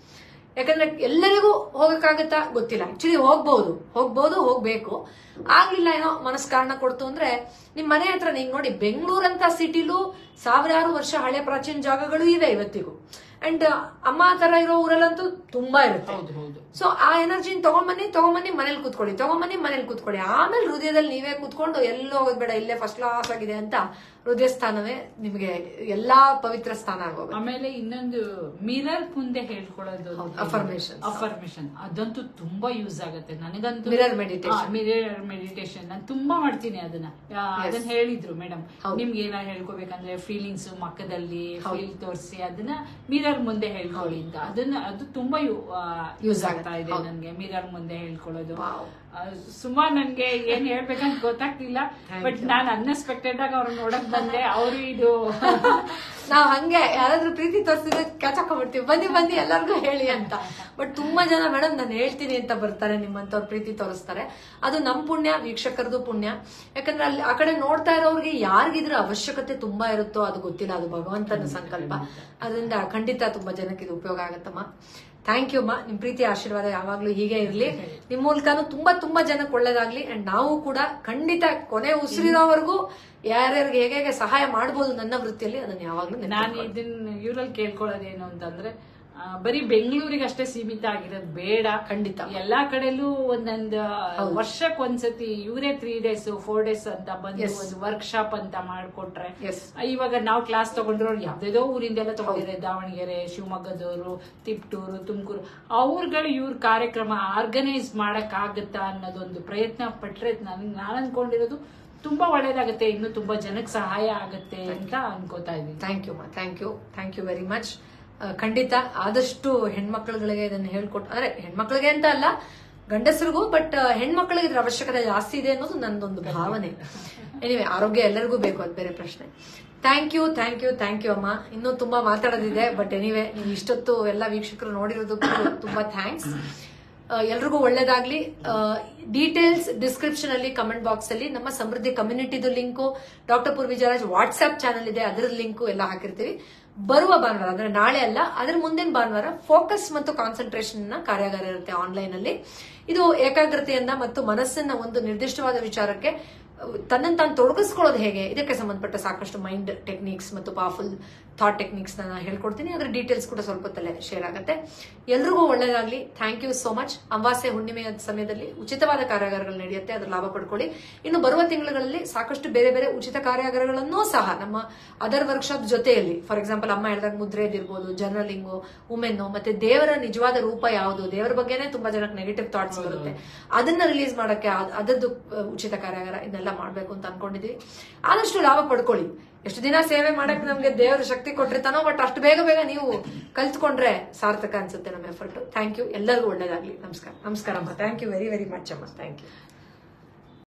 ಯಾಕಂದ್ರೆ ಎಲ್ಲರಿಗೂ ಹೋಗಕ್ಕಾಗತ್ತಾ ಗೊತ್ತಿಲ್ಲ ಆಕ್ಚುಲಿ ಹೋಗ್ಬಹುದು ಹೋಗ್ಬಹುದು ಹೋಗ್ಬೇಕು ಆಗ್ಲಿಲ್ಲ ಏನೋ ಮನಸ್ ಕಾರಣ ಕೊಡ್ತು ಅಂದ್ರೆ ನಿಮ್ ಮನೆ ಹತ್ರ ನೀವ್ ನೋಡಿ ಬೆಂಗಳೂರಂತ ಸಿಟಿಲೂ ಸಾವಿರಾರು ವರ್ಷ ಹಳೆ ಪ್ರಾಚೀನ ಜಾಗಗಳು ಇವೆ ಇವತ್ತಿಗೂ ಅಂಡ್ ಅಮ್ಮ ತರ ಇರೋ ಊರಲ್ಲಂತೂ ತುಂಬಾ ಇರುತ್ತೆ ಹೌದು ಹೌದು ಸೊ ಆ ಎನರ್ಜಿನ ತಗೊಂಬನ್ನಿ ತಗೊಂಬನ್ನಿ ಮನೇಲಿ ಕೂತ್ಕೊಳ್ಳಿ ತಗೊಂಬನ್ನಿ ಮನೇಲಿ ಕೂತ್ಕೊಳ್ಳಿ ಆಮೇಲೆ ಹೃದಯದಲ್ಲಿ ನೀವೇ ಕೂತ್ಕೊಂಡು ಎಲ್ಲೋ ಹೋಗೋದ್ ಬೇಡ ಇಲ್ಲೇ ಫಸ್ಟ್ ಕ್ಲಾಸ್ ಆಗಿದೆ ಅಂತ ಹೃದಯ ಸ್ಥಾನವೇ ನಿಮಗೆ ಎಲ್ಲಾ ಪವಿತ್ರ ಸ್ಥಾನ ಆಗೋಗುತ್ತೆ ಆಮೇಲೆ ಇನ್ನೊಂದು ಮಿರರ್ ಮುಂದೆ ಹೇಳ್ಕೊಳ್ಳೋದು ಹೌದು, affirmations. ಅಫರ್ಮೇಶನ್ ಅದಂತೂ ತುಂಬಾ ಯೂಸ್ ಆಗುತ್ತೆ ನನಗಂತೂ Mirror meditation. ಮಿರರ್ ಮೆಡಿಟೇಷನ್ ನಾನು ತುಂಬಾ ಮಾಡ್ತೀನಿ ಅದನ್ನ ಆ, ಅದನ್ನ ಹೇಳಿದ್ರು ಮೇಡಮ್ ಹೌದು. ನಿಮ್ಗೆ ಏನಾದ್ರು ಹೇಳ್ಕೋಬೇಕಂದ್ರೆ ಫೀಲಿಂಗ್ಸ್ ಮಕ್ಕದಲ್ಲಿ ಫೀಲ್ ತೋರಿಸಿ ಅದನ್ನ ಮಿರರ್ ಮುಂದೆ ಹೇಳ್ಕೊಳ್ಳಿ ಅಂತ ಅದನ್ನ ಅದು ತುಂಬಾ ಯೂಸ್ Use ಆಗ್ತಾ ಇದೆ ಹೌದು. ನನ್ಗೆ ಮಿರರ್ ಮುಂದೆ ಹೇಳ್ಕೊಳ್ಳೋದು Wow. ಸುಮಾರು ನನ್ಗೆ ಏನ್ ಹೇಳ್ಬೇಕಂತ ಗೊತ್ತಾಗ್ತಿಲ್ಲ Thank ಬಟ್ you. ನಾನ್ ಅನ್ಎಕ್ಸ್ಪೆಕ್ಟೆಡ್ ಆಗಿ ಅವ್ರನ್ನ ನೋಡಕ್ ಬಂದೆ ಅವರು ಇದು ನಾವ್ ಹಂಗೆ ಯಾರಾದ್ರೂ ಪ್ರೀತಿ ತೋರಿಸಿದ್ರೆ ಕ್ಯಾಚ್ ಹಾಕೊಂಡ್ಬಿಡ್ತೀವಿ ಬನ್ನಿ ಬನ್ನಿ ಎಲ್ಲರಿಗೂ ಹೇಳಿ ಅಂತ ಬಟ್ ತುಂಬಾ ಜನ ಮೇಡಮ್ ನಾನು ಹೇಳ್ತೀನಿ ಅಂತ ಬರ್ತಾರೆ ನಿಮ್ಮಂತವ್ರು ಪ್ರೀತಿ ತೋರಿಸ್ತಾರೆ ಅದು ನಮ್ ಪುಣ್ಯ ವೀಕ್ಷಕರದು ಪುಣ್ಯ ಯಾಕಂದ್ರೆ ಅಲ್ಲಿ ಆ ಕಡೆ ನೋಡ್ತಾ ಇರೋರಿಗೆ ಯಾರಿಗಿದ್ರ ಅವಶ್ಯಕತೆ ತುಂಬಾ ಇರುತ್ತೋ ಅದು ಗೊತ್ತಿಲ್ಲ ಅದು ಭಗವಂತನ ಸಂಕಲ್ಪ ಅದರಿಂದ ಖಂಡಿತ ತುಂಬಾ ಜನಕ್ಕೆ ಇದು ಉಪಯೋಗ ಆಗತ್ತಮ್ಮ ಥ್ಯಾಂಕ್ ಯು ಅಮ್ಮ ನಿಮ್ ಪ್ರೀತಿ ಆಶೀರ್ವಾದ ಯಾವಾಗ್ಲೂ ಹೀಗೆ ಇರ್ಲಿ ನಿಮ್ ಮೂಲಕನೂ ತುಂಬಾ ತುಂಬಾ ಜನಕ್ಕೆ ಒಳ್ಳೇದಾಗ್ಲಿ ಅಂಡ್ ನಾವು ಕೂಡ ಖಂಡಿತ ಕೊನೆ ಉಸಿರಿರೋವರೆಗೂ ಯಾರ್ಯಾರಿಗೆ ಹೇಗೆ ಹೇಗೆ ಸಹಾಯ ಮಾಡ್ಬೋದು ನನ್ನ ವೃತ್ತಿಯಲ್ಲಿ ಅದನ್ನ ಯಾವಾಗ್ಲೂ ನಾನು ನೆನ್ಪಿಟ್ಕೊಳ್ಳಿ. ಇದನ್ನ ಇವ್ರಲ್ಲಿ ಕೇಳ್ಕೊಳ್ಳೋದೇನು ಅಂತಂದ್ರೆ ಆ, ಬರೀ ಬೆಂಗಳೂರಿಗೆ ಅಷ್ಟೇ ಸೀಮಿತ ಆಗಿರೋದು ಬೇಡ ಖಂಡಿತ ಎಲ್ಲಾ ಕಡೆಲೂ ಒಂದೊಂದು ವರ್ಷಕ್ಕೆ ಒಂದ್ಸತಿ ಇವರೇ ತ್ರೀ ಡೇಸ್ ಫೋರ್ ಡೇಸ್ ಅಂತ ಬಂದು Yes. ಒಂದು ವರ್ಕ್ಶಾಪ್ ಅಂತ ಮಾಡ್ಕೊಟ್ರೆ Yes. ಇವಾಗ ನಾವು ಕ್ಲಾಸ್ ತಗೊಂಡ್ರು ಯಾವ್ದೇದೋ ಊರಿಂದೆಲ್ಲ ತಗೊಂಡಿದ್ದಾರೆ ದಾವಣಗೆರೆ ಶಿವಮೊಗ್ಗದವರು ತಿಪ್ಟೂರು ತುಮಕೂರು ಅವ್ರುಗಳು ಇವ್ರ ಕಾರ್ಯಕ್ರಮ ಆರ್ಗನೈಸ್ ಮಾಡಕ್ ಆಗತ್ತಾ ಅನ್ನೋದೊಂದು ಪ್ರಯತ್ನ ಪಟ್ರೆ ನನ್ ನಾನು ಅನ್ಕೊಂಡಿರೋದು ತುಂಬಾ ಒಳ್ಳೇದಾಗತ್ತೆ ಇನ್ನು ತುಂಬಾ ಜನಕ್ಕೆ ಸಹಾಯ ಆಗತ್ತೆ ಅಂತ ಅನ್ಕೋತಾ ಇದ್ದೀನಿ ಥ್ಯಾಂಕ್ ಯು ಮಾ thank you thank you very much ಖಂಡಿತ ಆದಷ್ಟು ಹೆಣ್ಮಕ್ಳುಗಳಿಗೆ ಇದನ್ನ ಹೇಳ್ಕೊಟ್ಟು ಅಂದ್ರೆ ಹೆಣ್ಮಕ್ಳಿಗೆ ಅಂತ ಅಲ್ಲ ಗಂಡಸರಿಗೂ ಬಟ್ ಹೆಣ್ಮಕ್ಳಿಗೆ ಇದ್ರ ಅವಶ್ಯಕತೆ ಜಾಸ್ತಿ ಇದೆ ಅನ್ನೋದು ನಂದೊಂದು ಭಾವನೆ ಎನಿವೆ ಆರೋಗ್ಯ ಎಲ್ಲರಿಗೂ ಬೇಕು ಅದು ಬೇರೆ ಪ್ರಶ್ನೆ thank you thank you thank you ಅಮ್ಮ ಇನ್ನೂ ತುಂಬಾ ಮಾತಾಡೋದಿದೆ ಬಟ್ ಎನಿವೆ ನೀವು ಇಷ್ಟೊತ್ತು ಎಲ್ಲ ವೀಕ್ಷಕರು ನೋಡಿರೋದಕ್ಕೂ ತುಂಬಾ ಥ್ಯಾಂಕ್ಸ್ ಎಲ್ರಿಗೂ ಒಳ್ಳೇದಾಗ್ಲಿ ಡೀಟೇಲ್ಸ್ ಡಿಸ್ಕ್ರಿಪ್ಷನ್ ಅಲ್ಲಿ ಕಮೆಂಟ್ ಬಾಕ್ಸ್ ಅಲ್ಲಿ ನಮ್ಮ ಸಮೃದ್ಧಿ ಕಮ್ಯುನಿಟಿದು link doctor Purvi Vijayaraj WhatsApp channel ಇದೆ ಅದರ ಲಿಂಕು ಎಲ್ಲ ಹಾಕಿರ್ತೀವಿ ಬರುವ ಭಾನುವಾರ ಅಂದ್ರೆ ನಾಳೆ ಅಲ್ಲ ಅದ್ರ ಮುಂದಿನ ಭಾನುವಾರ ಫೋಕಸ್ ಮತ್ತು ಕಾನ್ಸಂಟ್ರೇಷನ್ ನ ಕಾರ್ಯಾಗಾರ ಇರುತ್ತೆ ಆನ್ಲೈನ್ ಅಲ್ಲಿ ಇದು ಏಕಾಗ್ರತೆಯನ್ನ ಮತ್ತು ಮನಸ್ಸನ್ನ ಒಂದು ನಿರ್ದಿಷ್ಟವಾದ ವಿಚಾರಕ್ಕೆ ತನ್ನನ್ನು ತಾನು ತೊಡಗಿಸ್ಕೊಳ್ಳೋದು ಹೇಗೆ ಇದಕ್ಕೆ ಸಂಬಂಧಪಟ್ಟ ಸಾಕಷ್ಟು ಮೈಂಡ್ ಟೆಕ್ನಿಕ್ಸ್ ಮತ್ತು ಪವರ್ಫುಲ್ ಥಾಟ್ ಟೆಕ್ನಿಕ್ಸ್ ನಾನು ಹೇಳ್ಕೊಡ್ತೀನಿ ಅದರ ಡೀಟೇಲ್ಸ್ ಕೂಡ ಸ್ವಲ್ಪ ಹೊತ್ತಲ್ಲೇ ಶೇರ್ ಆಗುತ್ತೆ ಎಲ್ರಿಗೂ ಒಳ್ಳೇದಾಗ್ಲಿ ಥ್ಯಾಂಕ್ ಯು ಸೋ ಮಚ್ ಅಮಾವಾಸ್ಯೆ ಹುಣ್ಣಿಮೆಯ ಸಮಯದಲ್ಲಿ ಉಚಿತವಾದ ಕಾರ್ಯಾಗಾರಗಳು ನಡೆಯುತ್ತೆ ಅದ್ರ ಲಾಭ ಪಡ್ಕೊಳ್ಳಿ ಇನ್ನು ಬರುವ ತಿಂಗಳುಗಳಲ್ಲಿ ಸಾಕಷ್ಟು ಬೇರೆ ಬೇರೆ ಉಚಿತ ಕಾರ್ಯಾಗಾರಗಳನ್ನೂ ಸಹ ನಮ್ಮ ಅದರ್ ವರ್ಕ್ಶಾಪ್ ಜೊತೆಯಲ್ಲಿ ಫಾರ್ ಎಕ್ಸಾಂಪಲ್ ಅಮ್ಮ ಹೇಳಿದಾಗ ಮುದ್ರೆ ಇರ್ಬೋದು ಜರ್ನಲಿಂಗು ವುಮೆನ್ ಮತ್ತೆ ದೇವರ ನಿಜವಾದ ರೂಪ ಯಾವುದು ದೇವರ ಬಗ್ಗೆನೇ ತುಂಬಾ ಜನಕ್ಕೆ ನೆಗೆಟಿವ್ ಥಾಟ್ಸ್ ಬರುತ್ತೆ ಅದನ್ನ ರಿಲೀಸ್ ಮಾಡಕ್ಕೆ ಅದ್- ಅದರದ್ದು ಅಹ್, ಉಚಿತ ಕಾರ್ಯಾಗಾರ ಇದನ್ನೆಲ್ಲ ಮಾಡ್ಬೇಕು ಅಂತ ಅನ್ಕೊಂಡಿದೀವಿ ಆದಷ್ಟು ಲಾಭ ಪಡ್ಕೊಳ್ಳಿ ಎಷ್ಟು ದಿನ ಸೇವೆ ಮಾಡಕ್ ನಮ್ಗೆ ದೇವರು ಶಕ್ತಿ ಕೊಟ್ಟಿರ್ತಾನೋ ಬಟ್ ಅಷ್ಟು ಬೇಗ ಬೇಗ ನೀವು ಕಲ್ತ್ಕೊಂಡ್ರೆ ಸಾರ್ಥಕ ಅನ್ಸುತ್ತೆ ನಮ್ಮ ಎಫರ್ಟ್ ಥ್ಯಾಂಕ್ ಯು ಎಲ್ಲರಿಗೂ ಒಳ್ಳೇದಾಗ್ಲಿ ನಮಸ್ಕಾರ ನಮಸ್ಕಾರ ಅಮ್ಮ thank you very very much ಅಮ್ಮ ಥ್ಯಾಂಕ್ ಯು